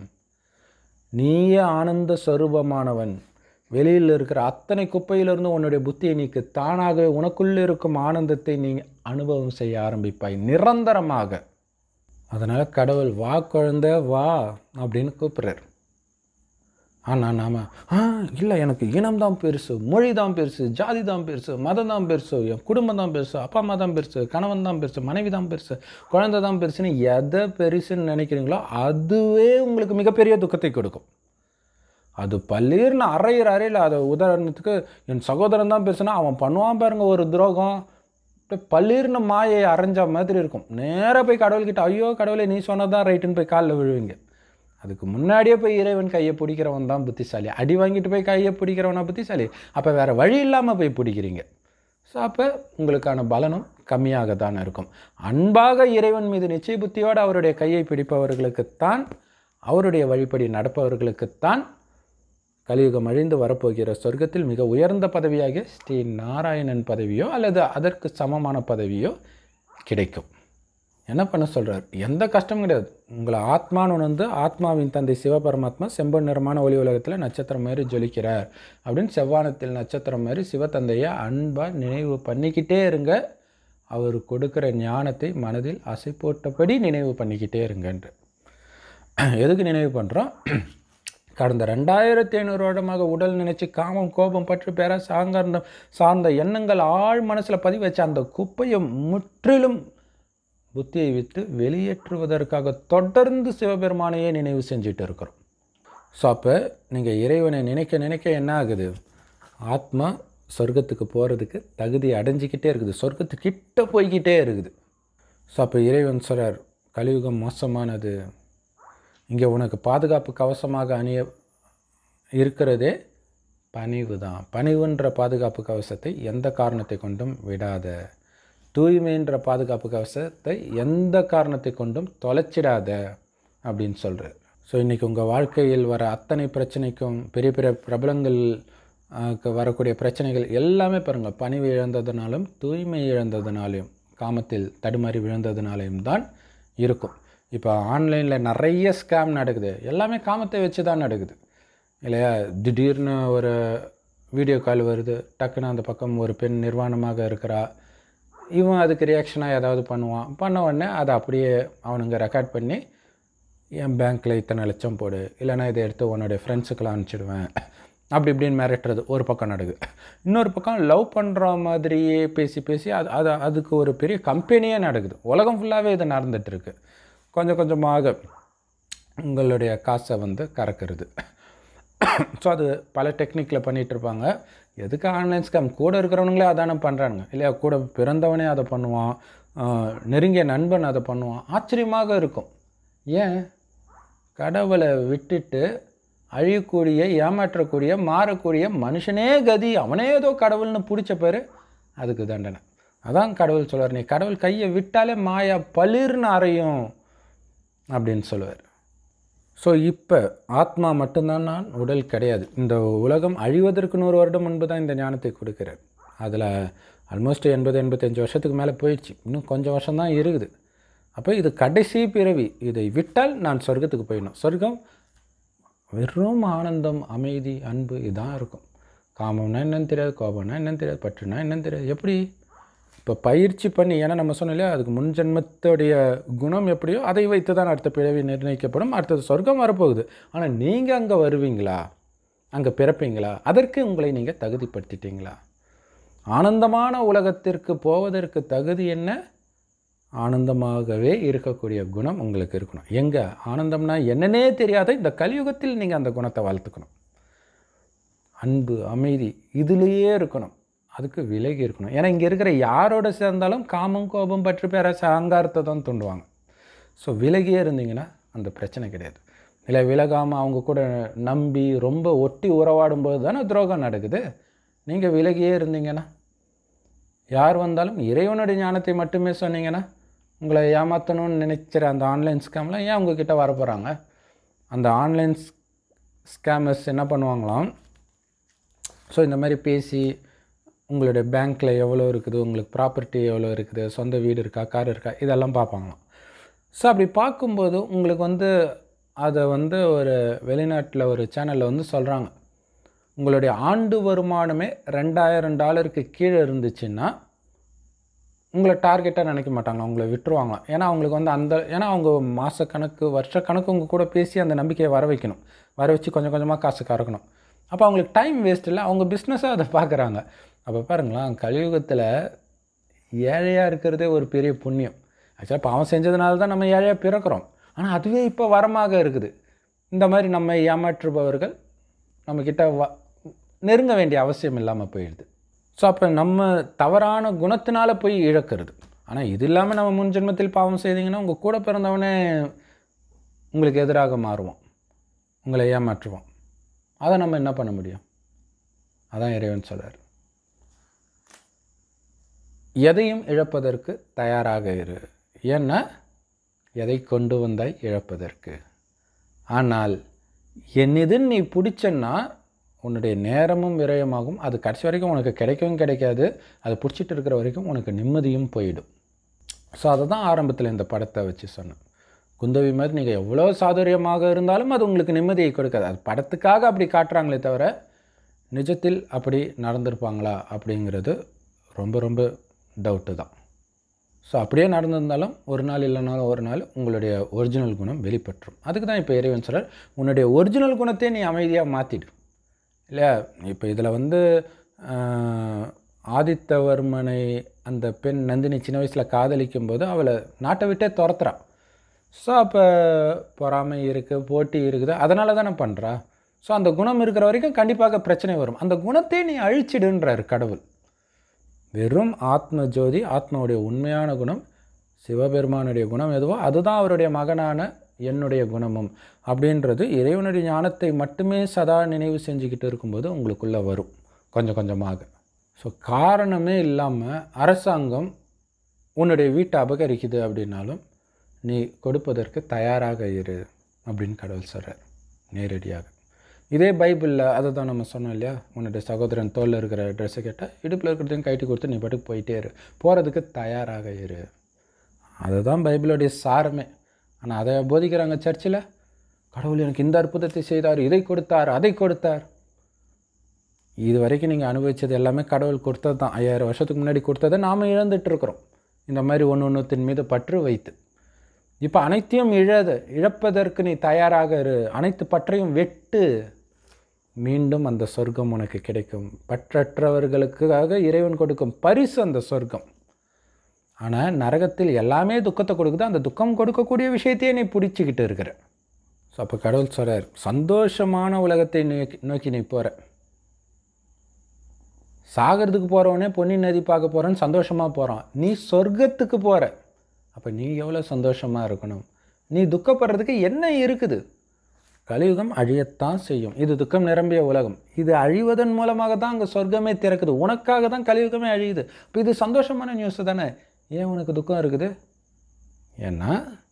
நீயே ஆனந்த ஸ்வரூபமானவன் வெளியில் இருக்கிற அத்தனை குப்பையிலிருந்து உன்னுடைய புத்தியை நீக்கு தானாகவே உனக்குள்ளே இருக்கும் ஆனந்தத்தை நீ அனுபவம் செய்ய ஆரம்பிப்பாய் நிரந்தரமாக அதனால் கடவுள் வா குழந்தை வா அப்படின்னு கூப்பிட்றார் ஆனால் நாம் ஆ இல்லை எனக்கு இனம் தான் பெருசு மொழி தான் பெருசு ஜாதி தான் பெருசு மதம் தான் பெருசு என் குடும்பம் தான் பெருசு அப்பா அம்மா தான் பெருசு கணவன் தான் பெருசு மனைவி தான் பெருசு குழந்தை தான் பெருசுன்னு எதை பெருசுன்னு நினைக்கிறீங்களோ அதுவே உங்களுக்கு மிகப்பெரிய துக்கத்தை கொடுக்கும் அது பல்லீர்னு அரையிற அறையில் அதை உதாரணத்துக்கு என் சகோதரன் தான் பெருசுனா அவன் பண்ணுவான் பாருங்க ஒரு துரோகம் அப்படியே பல்லீர்னு மாயை அரைஞ்ச மாதிரி இருக்கும் நேராக போய் கடவுள்கிட்ட ஐயோ கடவுளே நீ சொன்னதான் ரைட்டுன்னு போய் காலில் விழுவீங்க அதுக்கு முன்னாடியே போய் இறைவன் கையை பிடிக்கிறவன் தான் புத்திசாலி அடி வாங்கிட்டு போய் கையை பிடிக்கிறவனா புத்திசாலி அப்போ வேறு வழி இல்லாமல் போய் பிடிக்கிறீங்க ஸோ அப்போ உங்களுக்கான பலனும் கம்மியாக தான் இருக்கும் அன்பாக இறைவன் மீது நிச்சய புத்தியோடு அவருடைய கையை பிடிப்பவர்களுக்குத்தான் அவருடைய வழிப்படி நடப்பவர்களுக்குத்தான் கலியுகம் அழிந்து வரப்போகிற சொர்க்கத்தில் மிக உயர்ந்த பதவியாக ஸ்ரீ நாராயணன் பதவியோ அல்லது அதற்கு சமமான பதவியோ கிடைக்கும் என்ன பண்ண சொல்கிறார் எந்த கஷ்டமும் கிடையாது உங்களை ஆத்மான்னு உணர்ந்து ஆத்மாவின் தந்தை சிவபரமாத்மா செம்பன் நிறமான ஒளி உலகத்தில் நட்சத்திரம் மாதிரி ஜொலிக்கிறார் அப்படின்னு செவ்வானத்தில் நட்சத்திரம் மாதிரி சிவத்தந்தையை அன்பாக நினைவு பண்ணிக்கிட்டே இருங்க அவர் கொடுக்குற ஞானத்தை மனதில் அசை போட்டபடி நினைவு பண்ணிக்கிட்டே இருங்கன்ற எதுக்கு நினைவு பண்ணுறோம் கடந்த ரெண்டாயிரத்தி ஐநூறு வருடமாக உடல் நினைச்சு காமம் கோபம் பற்று பேர சாங்கர்ந்த சார்ந்த எண்ணங்கள் ஆழ் மனசில் பதிவு வச்ச அந்த குப்பையை முற்றிலும் புத்தியை விட்டு வெளியேற்றுவதற்காக தொடர்ந்து சிவபெருமானையே நினைவு செஞ்சுட்டு இருக்கிறோம் ஸோ அப்போ நீங்கள் இறைவனை நினைக்க நினைக்க என்ன ஆகுது ஆத்மா சொர்க்கத்துக்கு போகிறதுக்கு தகுதி அடைஞ்சிக்கிட்டே இருக்குது சொர்க்கத்துக்கிட்ட போய்கிட்டே இருக்குது ஸோ அப்போ இறைவன் சொல்கிறார் கலியுகம் மோசமானது இங்கே உனக்கு பாதுகாப்பு கவசமாக அணிய இருக்கிறதே பணிவு தான் பணிவுன்ற பாதுகாப்பு கவசத்தை எந்த காரணத்தை கொண்டும் விடாத தூய்மைன்ற பாதுகாப்பு கவசத்தை எந்த காரணத்தை கொண்டும் தொலைச்சிடாத அப்படின்னு சொல்கிறார் ஸோ இன்றைக்கி உங்கள் வாழ்க்கையில் வர அத்தனை பிரச்சனைக்கும் பெரிய பெரிய பிரபலங்கள் ஆஹ், வரக்கூடிய பிரச்சனைகள் எல்லாமே பாருங்கள் பணிவு இழந்ததுனாலும் தூய்மை இழந்ததுனாலையும் காமத்தில் தடுமாறி விழுந்ததுனாலையும் தான் இருக்கும் இப்போ ஆன்லைனில் நிறைய ஸ்கேம் நடக்குது எல்லாமே காமத்தை வச்சு தான் நடக்குது இல்லையா திடீர்னு ஒரு வீடியோ கால் வருது டக்குன்னு அந்த பக்கம் ஒரு பெண் நிர்வாணமாக இருக்கிறா இவன் அதுக்கு ரியாக்ஷனாக ஏதாவது பண்ணுவான் பண்ண உடனே அதை அப்படியே அவனுங்க ரெக்கார்ட் பண்ணி என் பேங்க்கில் இத்தனை லட்சம் போடு இல்லைன்னா இதை எடுத்து உன்னுடைய ஃப்ரெண்ட்ஸுக்கெல்லாம் அனுப்பிச்சிடுவேன் அப்படி இப்படின்னு மிரட்டுறது ஒரு பக்கம் நடக்குது இன்னொரு பக்கம் லவ் பண்ணுற மாதிரியே பேசி பேசி அது அது அதுக்கு ஒரு பெரிய கம்பெனியே நடக்குது உலகம் ஃபுல்லாகவே இது நடந்துட்டு இருக்கு கொஞ்சம் கொஞ்சமாக உங்களுடைய காசை வந்து கறக்கிறது ஸோ அது பல டெக்னிக்கில் பண்ணிகிட்டு இருப்பாங்க எதுக்கு ஆன்லைன் ஸ்கேம் கூட இருக்கிறவனுங்களே அதானே பண்ணுறானுங்க இல்லையா கூட பிறந்தவனே அதை பண்ணுவான் ஆஹ் நெருங்கிய நண்பன் அதை பண்ணுவான் ஆச்சரியமாக இருக்கும் ஏன் கடவுளை விட்டுட்டு அழியக்கூடிய ஏமாற்றக்கூடிய மாறக்கூடிய மனுஷனே கதி அவனே ஏதோ கடவுள்னு பிடிச்ச பேர் அதுக்கு தண்டனை அதான் கடவுள் சொல்வார் நீ கடவுள் கையை விட்டாலே மாயா பளிர்னு அறையும் அப்படின்னு சொல்லுவார் ஸோ இப்போ ஆத்மா மட்டும்தான் நான் உடல் கிடையாது இந்த உலகம் அழிவதற்கு நூறு வருடம் முன்பு தான் இந்த ஞானத்தை கொடுக்கிறார் அதில் ஆல்மோஸ்ட் எண்பது எண்பத்தஞ்சு வருஷத்துக்கு மேலே போயிடுச்சு இன்னும் கொஞ்சம் வருஷம்தான் இருக்குது அப்போ இது கடைசி பிறவி இதை விட்டால் நான் சொர்க்கத்துக்கு போயிடணும் சொர்க்கம் வெறும் ஆனந்தம் அமைதி அன்பு இதான் இருக்கும் காமம்னா என்னன்னு தெரியாது கோபம்னா என்னன்னு தெரியாது பற்றுனா என்னன்னு தெரியாது எப்படி இப்போ பயிற்சி பண்ணி ஏன்னா நம்ம சொன்னோம் இல்லையா அதுக்கு முன் ஜென்மத்துடைய குணம் எப்படியோ அதை வைத்து தான் அடுத்த பிறவி நிர்ணயிக்கப்படும் அடுத்தது சொர்க்கம் வரப்போகுது ஆனால் நீங்கள் அங்கே வருவீங்களா அங்கே பிறப்பீங்களா அதற்கு உங்களை நீங்கள் தகுதிப்படுத்திட்டீங்களா ஆனந்தமான உலகத்திற்கு போவதற்கு தகுதி என்ன ஆனந்தமாகவே இருக்கக்கூடிய குணம் உங்களுக்கு இருக்கணும் எங்கே ஆனந்தம்னா என்னன்னே தெரியாத இந்த கலியுகத்தில் நீங்கள் அந்த குணத்தை வளர்த்துக்கணும் அன்பு அமைதி இதுலேயே இருக்கணும் அதுக்கு விலகி இருக்கணும் ஏன்னா இங்கே இருக்கிற யாரோட சேர்ந்தாலும் காமம் கோபம் பற்றி பேர அங்காரத்தை தான் தூண்டுவாங்க ஸோ விலகியே இருந்தீங்கன்னா அந்த பிரச்சனை கிடையாது இல்லை விலகாமல் அவங்க கூட நம்பி ரொம்ப ஒட்டி உறவாடும் போது தானே துரோகம் நடக்குது நீங்கள் விலகியே இருந்தீங்கன்னா யார் வந்தாலும் இறைவனுடைய ஞானத்தை மட்டுமே சொன்னீங்கன்னா உங்களை ஏமாற்றணும்னு நினைக்கிற அந்த ஆன்லைன் ஸ்கேம்லாம் ஏன் உங்ககிட்ட வர போகிறாங்க அந்த ஆன்லைன் ஸ்கேமர்ஸ் என்ன பண்ணுவாங்களாம் ஸோ இந்த மாதிரி பேசி உங்களுடைய பேங்க்கில் எவ்வளோ இருக்குது உங்களுக்கு ப்ராப்பர்ட்டி எவ்வளோ இருக்குது சொந்த வீடு இருக்கா கார் இருக்கா இதெல்லாம் பார்ப்பாங்களாம் ஸோ அப்படி பார்க்கும்போது உங்களுக்கு வந்து அதை வந்து ஒரு வெளிநாட்டில் ஒரு சேனலில் வந்து சொல்கிறாங்க உங்களுடைய ஆண்டு வருமானமே ரெண்டாயிரம் டாலருக்கு கீழே இருந்துச்சுன்னா உங்களை டார்கெட்டாக நினைக்க மாட்டாங்களா உங்களை விட்டுருவாங்களாம் ஏன்னா அவங்களுக்கு வந்து அந்த ஏன்னா அவங்க மாதக்கணக்கு வருஷக்கணக்கு உங்கள் கூட பேசி அந்த நம்பிக்கையை வர வைக்கணும் வர வச்சு கொஞ்சம் கொஞ்சமாக காசு கறக்கணும் அப்போ அவங்களுக்கு டைம் வேஸ்ட் இல்லை அவங்க பிஸ்னஸாக அதை பார்க்குறாங்க அப்போ பாருங்களேன் கலியுகத்தில் ஏழையாக இருக்கிறதே ஒரு பெரிய புண்ணியம் ஆக்சுவலாக பாவம் செஞ்சதுனால தான் நம்ம ஏழையாக பிறக்கிறோம் ஆனால் அதுவே இப்போ வரமாக இருக்குது இந்த மாதிரி நம்ம ஏமாற்றுபவர்கள் நம்மக்கிட்ட வ நெருங்க வேண்டிய அவசியம் இல்லாமல் போயிடுது ஸோ அப்போ நம்ம தவறான குணத்தினால போய் இழக்கிறது ஆனால் இது இல்லாமல் நம்ம முன் ஜென்மத்தில் பாவம் செய்தீங்கன்னா உங்கள் கூட பிறந்தவனே உங்களுக்கு எதிராக மாறுவான் உங்களை ஏமாற்றுவான் அதை நம்ம என்ன பண்ண முடியும் அதான் இறைவன் சொல்றார் எதையும் இழப்பதற்கு தயாராக இரு ஏன்னா எதை கொண்டு வந்தாய் இழப்பதற்கு ஆனால் என்னதுன்னு நீ பிடிச்சன்னா உன்னுடைய நேரமும் விரயமாகும் அது கடைசி வரைக்கும் உனக்கு கிடைக்கவும் கிடைக்காது அது பிடிச்சிட்டு இருக்கிற வரைக்கும் உனக்கு நிம்மதியும் போயிடும் ஸோ அதை தான் ஆரம்பத்தில் இந்த படத்தை வச்சு சொன்னேன் குந்தவி மாதிரி நீங்கள் எவ்வளோ சாதுரியமாக இருந்தாலும் அது உங்களுக்கு நிம்மதியை கொடுக்காது அது படத்துக்காக அப்படி காட்டுறாங்களே தவிர நிஜத்தில் அப்படி நடந்திருப்பாங்களா அப்படிங்கிறது ரொம்ப ரொம்ப டவுட்டு தான் ஸோ அப்படியே நடந்திருந்தாலும் ஒரு நாள் இல்லைனாலும் ஒரு நாள் உங்களுடைய ஒரிஜினல் குணம் வெளிப்பற்றும் அதுக்கு தான் இப்போ இறைவன் சொல்கிறார் உன்னுடைய ஒரிஜினல் குணத்தை நீ அமைதியாக மாற்றிடு இல்லையா இப்போ இதில் வந்து ஆஹ், ஆதித்தவர்மனை அந்த பெண் நந்தினி சின்ன வயசில் காதலிக்கும் போது அவளை நாட்டை விட்டே துரத்துறா ஸோ அப்போ பொறாமை இருக்குது போட்டி இருக்குது அதனால தானே பண்ணுறா ஸோ அந்த குணம் இருக்கிற வரைக்கும் கண்டிப்பாக பிரச்சனை வரும் அந்த குணத்தை நீ அழிச்சிடுன்றார் கடவுள் வெறும் ஆத்ம ஜோதி ஆத்மாவுடைய உண்மையான குணம் சிவபெருமானுடைய குணம் எதுவோ அதுதான் அவருடைய மகனான என்னுடைய குணமும் அப்படின்றது இறைவனுடைய ஞானத்தை மட்டுமே சதா நினைவு செஞ்சுக்கிட்டு இருக்கும்போது உங்களுக்குள்ளே வரும் கொஞ்சம் கொஞ்சமாக ஸோ காரணமே இல்லாமல் அரசாங்கம் உன்னுடைய வீட்டை அபகரிக்குது அப்படின்னாலும் நீ கொடுப்பதற்கு தயாராக இரு அப்படின்னு கடவுள் சொல்கிறார் நேரடியாக இதே பைபிளில் அதை தான் நம்ம சொன்னோம் இல்லையா உன்னுடைய சகோதரன் தோளில் இருக்கிற ட்ரெஸ்ஸை கேட்டால் இடுப்பில் இருக்கிறதையும் கழட்டி கொடுத்து நீ பாட்டுக்கு போயிட்டே இரு போகிறதுக்கு தயாராக இரு அதுதான் பைபிளுடைய சாரமே ஆனால் அதை போதிக்கிறாங்க சர்ச்சில் கடவுள் எனக்கு இந்த அற்புதத்தை செய்தார் இதை கொடுத்தார் அதை கொடுத்தார் இது வரைக்கும் நீங்கள் அனுபவிச்சது எல்லாமே கடவுள் கொடுத்தது தான் ஐயாயிரம் வருஷத்துக்கு முன்னாடி கொடுத்ததை நாம் இழந்துட்டு இருக்கிறோம் இந்த மாதிரி ஒன்று ஒன்றுத்தின் மீது பற்று வைத்து இப்போ அனைத்தையும் இழது இழப்பதற்கு நீ தயாராக இரு அனைத்து பற்றையும் வெட்டு மீண்டும் அந்த சொர்க்கம் உனக்கு கிடைக்கும் பற்றற்றவர்களுக்காக இறைவன் கொடுக்கும் பரிசு அந்த சொர்க்கம் ஆனால் நரகத்தில் எல்லாமே துக்கத்தை கொடுக்குது அந்த துக்கம் கொடுக்கக்கூடிய விஷயத்தையே நீ பிடிச்சிக்கிட்டு இருக்கிற ஸோ அப்போ கடவுள் சொல்கிறார் சந்தோஷமான உலகத்தை நோக்கி நோக்கி நீ போகிற சாகிறதுக்கு போகிறவனே பொன்னி நதி பார்க்க போகிறேன்னு சந்தோஷமாக போகிறான் நீ சொர்க்கத்துக்கு போகிற அப்போ நீ எவ்வளோ சந்தோஷமாக இருக்கணும் நீ துக்கப்படுறதுக்கு என்ன இருக்குது கலியுகம் அழியத்தான் செய்யும் இது துக்கம் நிரம்பிய உலகம் இது அழிவதன் மூலமாக தான் அங்கே சொர்க்கமே திறக்குது உனக்காக தான் கலியுகமே அழியுது இப்போ இது சந்தோஷமான நியூஸ் தானே ஏன் உனக்கு துக்கம் இருக்குது ஏன்னா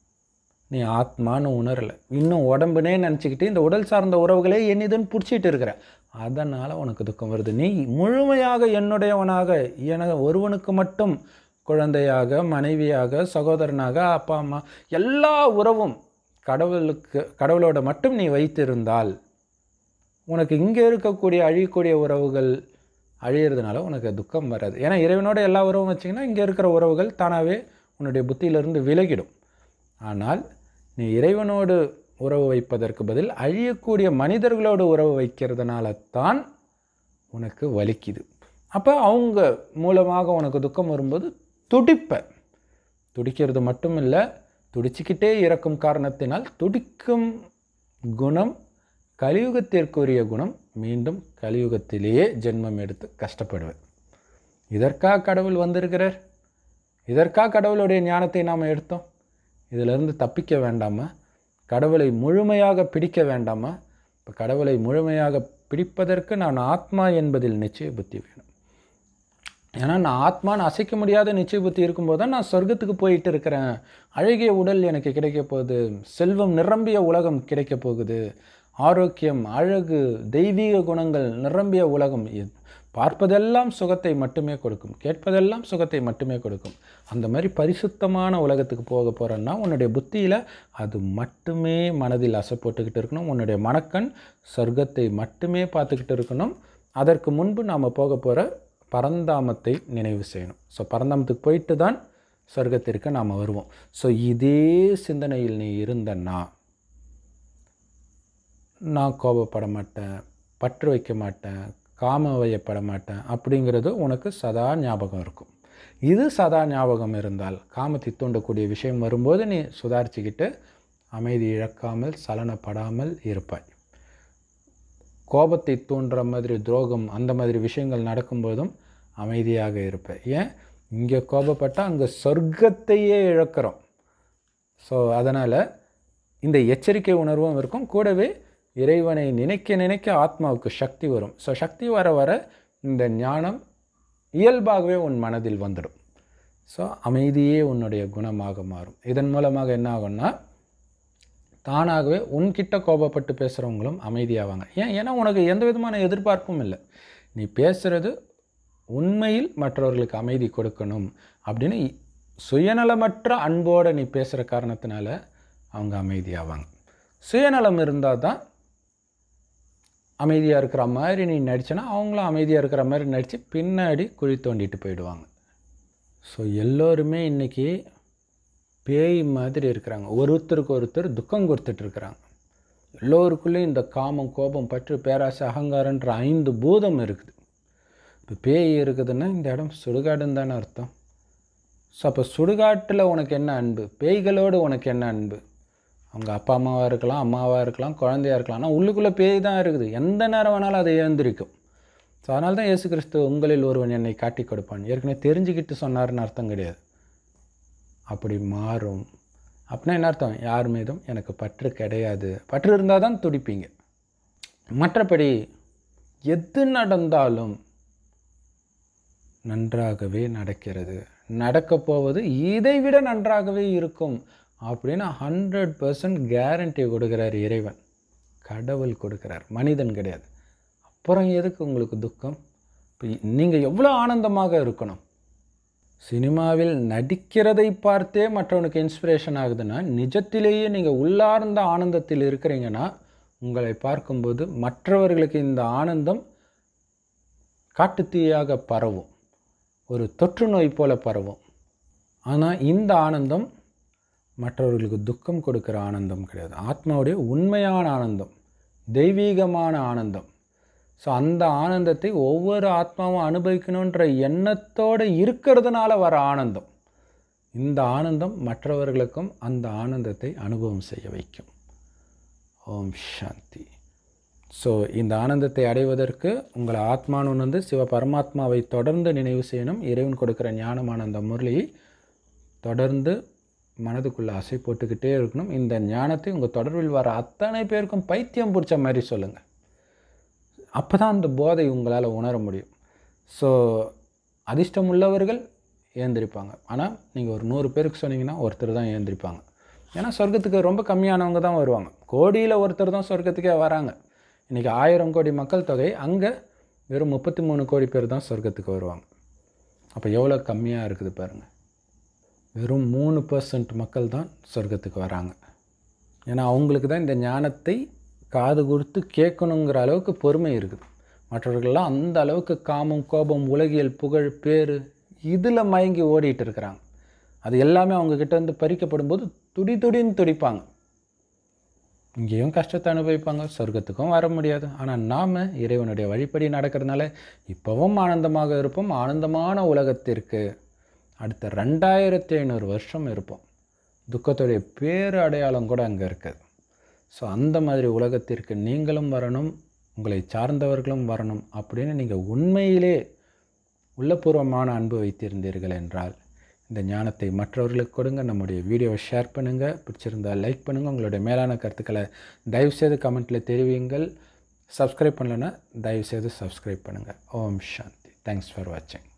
நீ ஆத்மான்னு உணரலை இன்னும் உடம்புனே நினச்சிக்கிட்டு இந்த உடல் சார்ந்த உறவுகளே என்னதுன்னு பிடிச்சிட்டு இருக்கிற அதனால் உனக்கு துக்கம் வருது நீ முழுமையாக என்னுடையவனாக என ஒருவனுக்கு மட்டும் குழந்தையாக மனைவியாக சகோதரனாக அப்பா அம்மா எல்லா உறவும் கடவுளுக்கு கடவுளோட மட்டும் நீ வைத்திருந்தால் உனக்கு இங்கே இருக்கக்கூடிய அழியக்கூடிய உறவுகள் அழியிறதுனால உனக்கு துக்கம் வராது ஏன்னா இறைவனோட எல்லா உறவும் வச்சிங்கன்னா இங்கே இருக்கிற உறவுகள் தானாகவே உன்னுடைய புத்தியிலிருந்து விலகிடும் ஆனால் நீ இறைவனோடு உறவு வைப்பதற்கு பதில் அழியக்கூடிய மனிதர்களோடு உறவு வைக்கிறதுனால தான் உனக்கு வலிக்குது அப்போ அவங்க மூலமாக உனக்கு துக்கம் வரும்போது துடிப்ப துடிக்கிறது மட்டும் இல்லை துடிச்சுக்கிட்டே இறக்கும் காரணத்தினால் துடிக்கும் குணம் கலியுகத்திற்குரிய குணம் மீண்டும் கலியுகத்திலேயே ஜென்மம் எடுத்து கஷ்டப்படுவேன் இதற்காக கடவுள் வந்திருக்கிறார் இதற்காக கடவுளுடைய ஞானத்தை நாம் எடுத்தோம் இதிலிருந்து தப்பிக்க வேண்டாமா கடவுளை முழுமையாக பிடிக்க வேண்டாமா இப்போ கடவுளை முழுமையாக பிடிப்பதற்கு நான் ஆத்மா என்பதில் நிச்சய புத்தி வேணும் ஏன்னா நான் ஆத்மான்னு அசைக்க முடியாத நிச்சய புத்தி இருக்கும்போது தான் நான் சொர்க்கத்துக்கு போயிட்டு இருக்கிறேன் அழகிய உடல் எனக்கு கிடைக்க போகுது செல்வம் நிரம்பிய உலகம் கிடைக்க போகுது ஆரோக்கியம் அழகு தெய்வீக குணங்கள் நிரம்பிய உலகம் இது பார்ப்பதெல்லாம் சுகத்தை மட்டுமே கொடுக்கும் கேட்பதெல்லாம் சுகத்தை மட்டுமே கொடுக்கும் அந்த மாதிரி பரிசுத்தமான உலகத்துக்கு போக போகிறேன்னா உன்னுடைய புத்தியில் அது மட்டுமே மனதில் அசை போட்டுக்கிட்டு இருக்கணும் உன்னுடைய மனக்கண் சொர்க்கத்தை மட்டுமே பார்த்துக்கிட்டு இருக்கணும் அதற்கு முன்பு நாம் போக போகிற பரந்தாமத்தை நினைவு செய்யணும் ஸோ பரந்தாமத்துக்கு போயிட்டு தான் சொர்க்கத்திற்கு நாம் வருவோம் ஸோ இதே சிந்தனையில் நீ இருந்தன்னா நான் கோபப்பட மாட்டேன் பற்று வைக்க மாட்டேன் காம வயப்பட மாட்டேன் அப்படிங்கிறது உனக்கு சதா ஞாபகம் இருக்கும் இது சதா ஞாபகம் இருந்தால் காமத்தை தூண்டக்கூடிய விஷயம் வரும்போது நீ சுதாரிச்சுக்கிட்டு அமைதி இழக்காமல் சலனப்படாமல் இருப்பாய் கோபத்தை தூண்டுற மாதிரி துரோகம் அந்த மாதிரி விஷயங்கள் நடக்கும்போதும் அமைதியாக இருப்பேன் ஏன் இங்கே கோபப்பட்டால் அங்கே சொர்க்கத்தையே இழக்கிறோம் ஸோ அதனால் இந்த எச்சரிக்கை உணர்வும் இருக்கும் கூடவே இறைவனை நினைக்க நினைக்க ஆத்மாவுக்கு சக்தி வரும் ஸோ சக்தி வர வர இந்த ஞானம் இயல்பாகவே உன் மனதில் வந்துடும் ஸோ அமைதியே உன்னுடைய குணமாக மாறும் இதன் மூலமாக என்ன ஆகும்னா தானாகவே உன்கிட்ட கோபப்பட்டு பேசுகிறவங்களும் அமைதியாவாங்க ஏன் ஏன்னா உனக்கு எந்த விதமான எதிர்பார்ப்பும் இல்லை நீ பேசுகிறது உண்மையில் மற்றவர்களுக்கு அமைதி கொடுக்கணும் அப்படின்னு இ- சுயநலமற்ற அன்போடு நீ பேசுகிற காரணத்தினால அவங்க அமைதியாவாங்க சுயநலம் இருந்தால் தான் அமைதியாக இருக்கிற மாதிரி நீ நடிச்சனா அவங்களும் அமைதியாக இருக்கிற மாதிரி நடித்து பின்னாடி குழி தோண்டிட்டு போயிடுவாங்க ஸோ எல்லோருமே இன்றைக்கி பேய் மாதிரி இருக்கிறாங்க ஒருத்தருக்கு ஒருத்தர் துக்கம் கொடுத்துட்டு இருக்கிறாங்க எல்லோருக்குள்ளேயும் இந்த காமம் கோபம் பற்று பேராசை அகங்காரன்ற ஐந்து பூதம் இருக்குது இப்போ பேய் இருக்குதுன்னா இந்த இடம் சுடுகாடுன்னு தானே அர்த்தம் ஸோ அப்போ சுடுகாட்டில் உனக்கு என்ன அன்பு பேய்களோடு உனக்கு என்ன அன்பு அவங்க அப்பா அம்மாவாக இருக்கலாம் அம்மாவாக இருக்கலாம் குழந்தையா இருக்கலாம் ஆனால் உள்ளுக்குள்ளே பேய் தான் இருக்குது எந்த நேரம் வேணாலும் அதை எழுந்திருக்கும் ஸோ அதனால தான் இயேசு கிறிஸ்து உங்களில் ஒருவன் என்னை காட்டி கொடுப்பான் ஏற்கனவே தெரிஞ்சுக்கிட்டு சொன்னார்னு அர்த்தம் கிடையாது அப்படி மாறும் அப்படின்னா என்ன அர்த்தம் யார் மீதும் எனக்கு பற்று கிடையாது பற்று இருந்தால் தான் துடிப்பீங்க மற்றபடி எது நடந்தாலும் நன்றாகவே நடக்கிறது நடக்கப் போவது இதை விட நன்றாகவே இருக்கும் அப்படின்னு ஹண்ட்ரட் பர்சன்ட் கேரண்டி கொடுக்குறார் இறைவன் கடவுள் கொடுக்குறார் மனிதன் கிடையாது அப்புறம் எதுக்கு உங்களுக்கு துக்கம் இப்போ நீங்கள் எவ்வளோ ஆனந்தமாக இருக்கணும் சினிமாவில் நடிக்கிறதை பார்த்தே மற்றவனுக்கு இன்ஸ்பிரேஷன் ஆகுதுன்னா நிஜத்திலேயே நீங்கள் உள்ளார்ந்த ஆனந்தத்தில் இருக்கிறீங்கன்னா உங்களை பார்க்கும்போது மற்றவர்களுக்கு இந்த ஆனந்தம் காட்டுத்தீயாக பரவும் ஒரு தொற்று நோய் போல பரவும் ஆனால் இந்த ஆனந்தம் மற்றவர்களுக்கு துக்கம் கொடுக்குற ஆனந்தம் கிடையாது ஆத்மாவுடைய உண்மையான ஆனந்தம் தெய்வீகமான ஆனந்தம் ஸோ அந்த ஆனந்தத்தை ஒவ்வொரு ஆத்மாவும் அனுபவிக்கணுன்ற எண்ணத்தோடு இருக்கிறதுனால வர ஆனந்தம் இந்த ஆனந்தம் மற்றவர்களுக்கும் அந்த ஆனந்தத்தை அனுபவம் செய்ய வைக்கும் ஓம் சாந்தி ஸோ இந்த ஆனந்தத்தை அடைவதற்கு உங்களை ஆத்மான்னு உணர்ந்து சிவ பரமாத்மாவை தொடர்ந்து நினைவு செய்யணும் இறைவன் கொடுக்குற ஞானமான அந்த முரளியை தொடர்ந்து மனதுக்குள்ளே அசை போட்டுக்கிட்டே இருக்கணும் இந்த ஞானத்தை உங்கள் தொடர்பில் வர அத்தனை பேருக்கும் பைத்தியம் பிடிச்ச மாதிரி சொல்லுங்கள் அப்போ தான் அந்த போதை உங்களால் உணர முடியும் ஸோ அதிர்ஷ்டம் உள்ளவர்கள் ஏந்திரிப்பாங்க ஆனால் நீங்கள் ஒரு நூறு பேருக்கு சொன்னீங்கன்னா ஒருத்தர் தான் ஏந்திரிப்பாங்க ஏன்னா சொர்க்கத்துக்கு ரொம்ப கம்மியானவங்க தான் வருவாங்க கோடியில் ஒருத்தர் தான் சொர்க்கத்துக்கே வராங்க இன்றைக்கி ஆயிரம் கோடி மக்கள் தொகை அங்கே வெறும் முப்பத்தி மூணு கோடி பேர் தான் சொர்க்கத்துக்கு வருவாங்க அப்போ எவ்வளோ கம்மியாக இருக்குது பாருங்கள் வெறும் மூணு பர்சன்ட் மக்கள் தான் சொர்க்கத்துக்கு வராங்க ஏன்னா அவங்களுக்கு தான் இந்த ஞானத்தை காது கொடுத்து கேட்கணுங்கிற அளவுக்கு பொறுமை இருக்குது மற்றவர்கள்லாம் அந்த அளவுக்கு காமம் கோபம் உலகியல் புகழ் பேர் இதில் மயங்கி ஓடிட்டு இருக்கிறாங்க அது எல்லாமே அவங்கக்கிட்ட இருந்து பறிக்கப்படும் போது துடி துடின்னு துடிப்பாங்க இங்கேயும் கஷ்டத்தை அனுபவிப்பாங்க சொர்க்கத்துக்கும் வர முடியாது ஆனால் நாம் இறைவனுடைய வழிப்படி நடக்கிறதுனால இப்போவும் ஆனந்தமாக இருப்போம் ஆனந்தமான உலகத்திற்கு அடுத்த ரெண்டாயிரத்தி ஐநூறு வருஷம் இருப்போம் துக்கத்துடைய பேரு அடையாளம் கூட அங்கே இருக்குது ஸோ அந்த மாதிரி உலகத்திற்கு நீங்களும் வரணும் உங்களை சார்ந்தவர்களும் வரணும் அப்படின்னு நீங்கள் உண்மையிலே உள்ளபூர்வமான அன்பு வைத்திருந்தீர்கள் என்றால் இந்த ஞானத்தை மற்றவர்களுக்கு கொடுங்க நம்முடைய வீடியோவை ஷேர் பண்ணுங்கள் பிடிச்சிருந்தால் லைக் பண்ணுங்கள் உங்களுடைய மேலான கருத்துக்களை தயவுசெய்து கமெண்ட்டில் தெரிவிங்கள் சப்ஸ்கிரைப் பண்ணலைன்னா தயவுசெய்து சப்ஸ்கிரைப் பண்ணுங்கள் ஓம் சாந்தி தேங்க்ஸ் ஃபார் வாட்சிங்